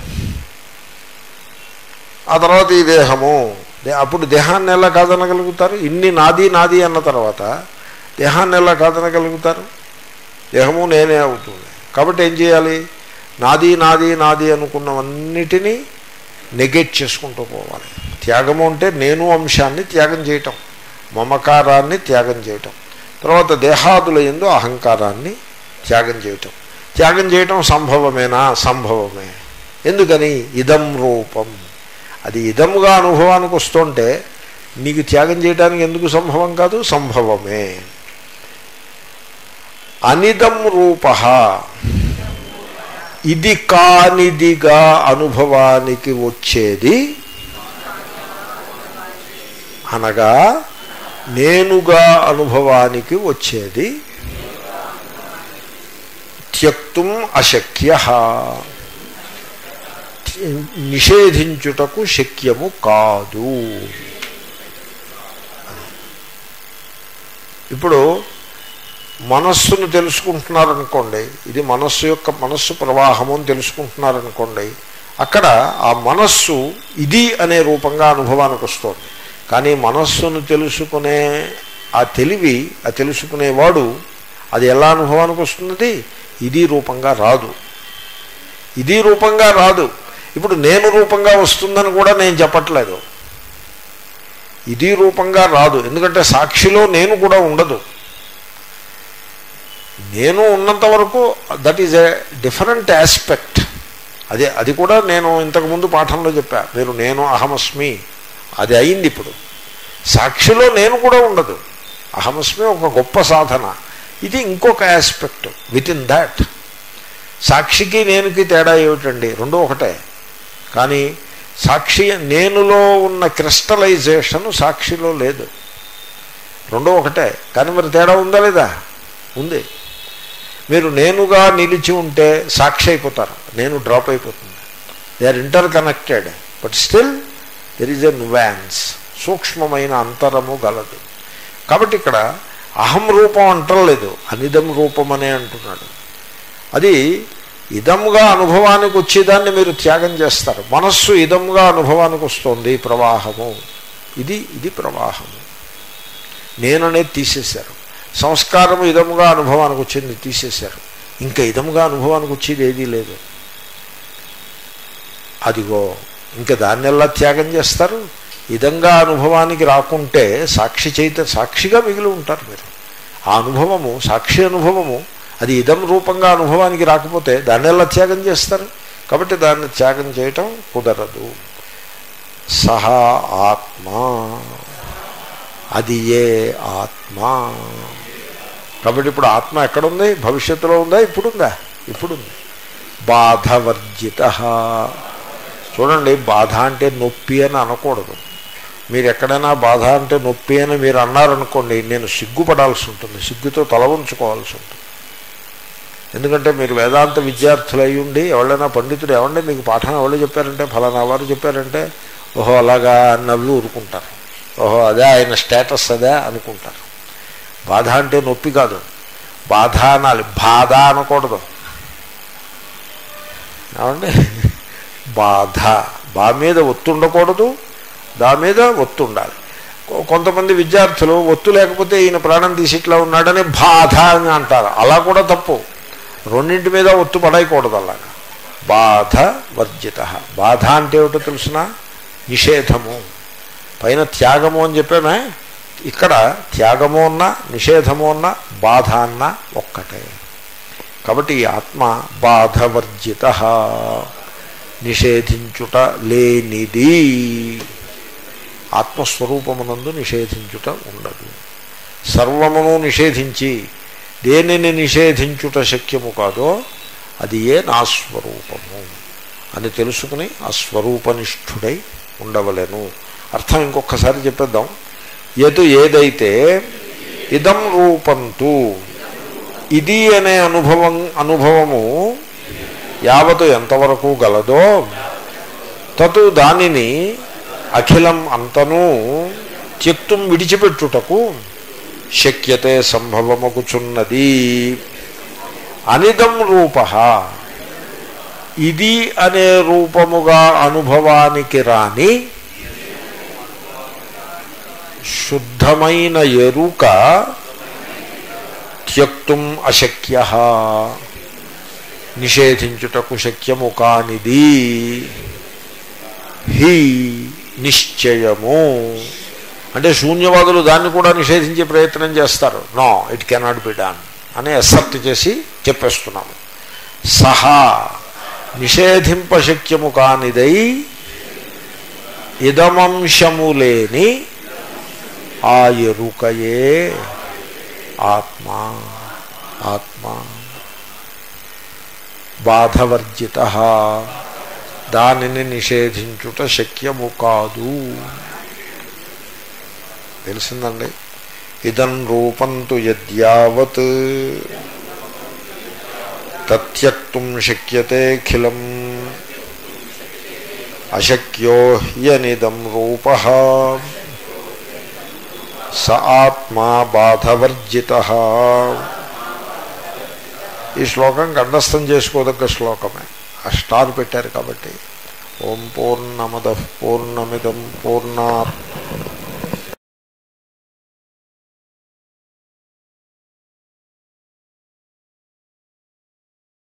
ఆ తర్వాత ఈ దేహము దే- అప్పుడు దేహాన్ని ఎలా కాదనగలుగుతారు ఇన్ని నాది నాది అన్న తర్వాత దేహాన్ని ఎలా కాదనగలుగుతారు దేహము నేనే అవుతుంది కాబట్టి ఏం చేయాలి నాది నాది నాది అనుకున్నవన్నిటినీ నెగెట్ చేసుకుంటూ పోవాలి త్యాగము అంటే నేను అంశాన్ని త్యాగం చేయటం మమకారాన్ని త్యాగం చేయటం తర్వాత దేహాదుల ఎందు అహంకారాన్ని త్యాగం చేయటం త్యాగం చేయటం సంభవమేనా సంభవమే ఎందుకని ఇదం రూపం అది ఇదముగా అనుభవానికి వస్తుంటే నీకు త్యాగం చేయడానికి ఎందుకు సంభవం కాదు సంభవమే అనిదం రూప ఇది కానిదిగా అనుభవానికి వచ్చేది అనగా నేనుగా అనుభవానికి వచ్చేది త్యక్తుం అశక్య నిషేధించుటకు శక్యము కాదు ఇప్పుడు మనస్సును తెలుసుకుంటున్నారనుకోండి ఇది మనస్సు యొక్క మనస్సు ప్రవాహము అని తెలుసుకుంటున్నారనుకోండి అక్కడ ఆ మనస్సు ఇది అనే రూపంగా అనుభవానికి వస్తుంది కానీ మనస్సును తెలుసుకునే ఆ తెలివి ఆ తెలుసుకునేవాడు అది ఎలా అనుభవానికి వస్తున్నది ఇది రూపంగా రాదు ఇది రూపంగా రాదు ఇప్పుడు నేను రూపంగా వస్తుందని కూడా నేను చెప్పట్లేదు ఇది రూపంగా రాదు ఎందుకంటే సాక్షిలో నేను కూడా ఉండదు నేను ఉన్నంత వరకు that is a different aspect అదే అది కూడా నేను ఇంతకుముందు పాఠంలో చెప్పా మీరు నేను అహమస్మి అది అయింది ఇప్పుడు సాక్షిలో నేను కూడా ఉండదు అహమస్మి ఒక గొప్ప సాధన ఇది ఇంకొక ఆస్పెక్ట్ విత్ ఇన్ దాట్ సాక్షికి నేనుకి తేడా ఏమిటండి రెండో ఒకటే కానీ సాక్షి నేనులో ఉన్న క్రిస్టలైజేషన్ సాక్షిలో లేదు రెండో ఒకటే కానీ మరి తేడా ఉందా లేదా ఉంది మీరు నేనుగా నిలిచి ఉంటే సాక్షి అయిపోతారు నేను డ్రాప్ అయిపోతుంది they are interconnected but still there is a nuance సూక్ష్మమైన అంతరము గలదు కాబట్టి ఇక్కడ అహం రూపం అంటలేదు అనిదం రూపం అనే అంటున్నాడు అది ఇదముగా అనుభవానికి వచ్చేదాన్ని మీరు త్యాగం చేస్తారు మనస్సు ఇదముగా అనుభవానికి వస్తుంది ప్రవాహము ఇది ఇది ప్రవాహము నేననేది తీసేశారు సంస్కారము ఇదముగా అనుభవానికి వచ్చింది తీసేశారు ఇంకా ఇదముగా అనుభవానికి వచ్చేది ఏదీ లేదు అదిగో ఇంకా దాన్ని ఎలా త్యాగం చేస్తారు ఇదంగా అనుభవానికి రాకుంటే సాక్షి చైత సాక్షిగా మిగిలి ఉంటారు మీరు ఆ అనుభవము సాక్షి అనుభవము అది ఇదం రూపంగా అనుభవానికి రాకపోతే దాన్ని ఎలా త్యాగం చేస్తారు కాబట్టి దాన్ని త్యాగం చేయటం కుదరదు సహా ఆత్మ అది ఏ ఆత్మ కాబట్టి ఇప్పుడు ఆత్మ ఎక్కడుంది భవిష్యత్తులో ఉందా ఇప్పుడుందా ఇప్పుడుంది బాధవర్జిత చూడండి బాధ అంటే నొప్పి అని అనకూడదు మీరు ఎక్కడైనా బాధ అంటే నొప్పి అని మీరు అన్నారనుకోండి నేను సిగ్గుపడాల్సి ఉంటుంది సిగ్గుతో తల ఉంచుకోవాల్సి ఉంటుంది ఎందుకంటే మీరు వేదాంత విద్యార్థులు అయి ఉండి ఎవరైనా పండితుడు ఏమంటే మీకు పాఠం ఎవరు చెప్పారంటే ఫలానా వారు చెప్పారంటే ఓహో అలాగా అని నవ్వి ఊరుకుంటారు ఓహో అదే ఆయన స్టేటస్ అదే అనుకుంటారు బాధ అంటే నొప్పి కాదు బాధ అనాలి బాధ అనకూడదు ఏమండి బాధ బా మీద ఒత్తుండకూడదు దాని మీద ఒత్తు ఉండాలి కొ- కొంతమంది విద్యార్థులు ఒత్తు లేకపోతే ఈయన ప్రాణం తీసి ఇట్లా ఉన్నాడని బాధ అని అంటారు అలా కూడా తప్పు రెండింటి మీద ఒత్తు పడైకూడదు అలాగా బాధ వర్జిత బాధ అంటే ఏమిటో తెలుసిన నిషేధము పైన త్యాగము అని చెప్పామే ఇక్కడ త్యాగము అన్న నిషేధము అన్న బాధ అన్న ఒక్కటే కాబట్టి ఈ ఆత్మ బాధవర్జిత నిషేధించుట లేనిది ఆత్మస్వరూపమునందు నిషేధించుట ఉండదు సర్వమును నిషేధించి దేనిని నిషేధించుట శక్యము కాదో అది ఏ నా స్వరూపము అని తెలుసుకుని ఆ స్వరూపనిష్ఠుడై ఉండవలెను అర్థం ఇంకొకసారి చెప్పేద్దాం ఎదు ఏదైతే ఇదం రూపంతు ఇది అనే అనుభవం అనుభవము యావత్ ఎంతవరకు గలదో తతు దానిని అఖిలం అంతను త్యక్తుం విడిచిపెట్టుటకు శక్యతే సంభవమగుచున్నది అనిదం రూప ఇది అనే రూపముగా అనుభవానికి రాని శుద్ధమైన ఎరుక త్యక్తుం అశక్య నిషేధించుటకు శక్యము కానిది హి నిశ్చయము అంటే శూన్యవాదులు దాన్ని కూడా నిషేధించే ప్రయత్నం చేస్తారు no it cannot be done అని అసర్ట్ చేసి చెప్పేస్తున్నాము సహా నిషేధింపశక్యము కానిదై ఇదమంశము లేని ఆ ఎరుకయే ఆత్మ ఆత్మ బాధవర్జిత దానిని నిషేధించుట శక్యము కాదు తెలిసిందండి ఇదం రూపంతు యద్యావత్ తత్యక్తుం శక్యతేఖిలం అశక్యో హ్యనిదం రూప స ఆత్మా బాధవర్జిత ఈ శ్లోకం కంఠస్థం చేసుకోదగ్గ శ్లోకమే ఆ స్టార్ పెట్టారు కాబట్టి ఓం పూర్ణమద పూర్ణమిదం పూర్ణా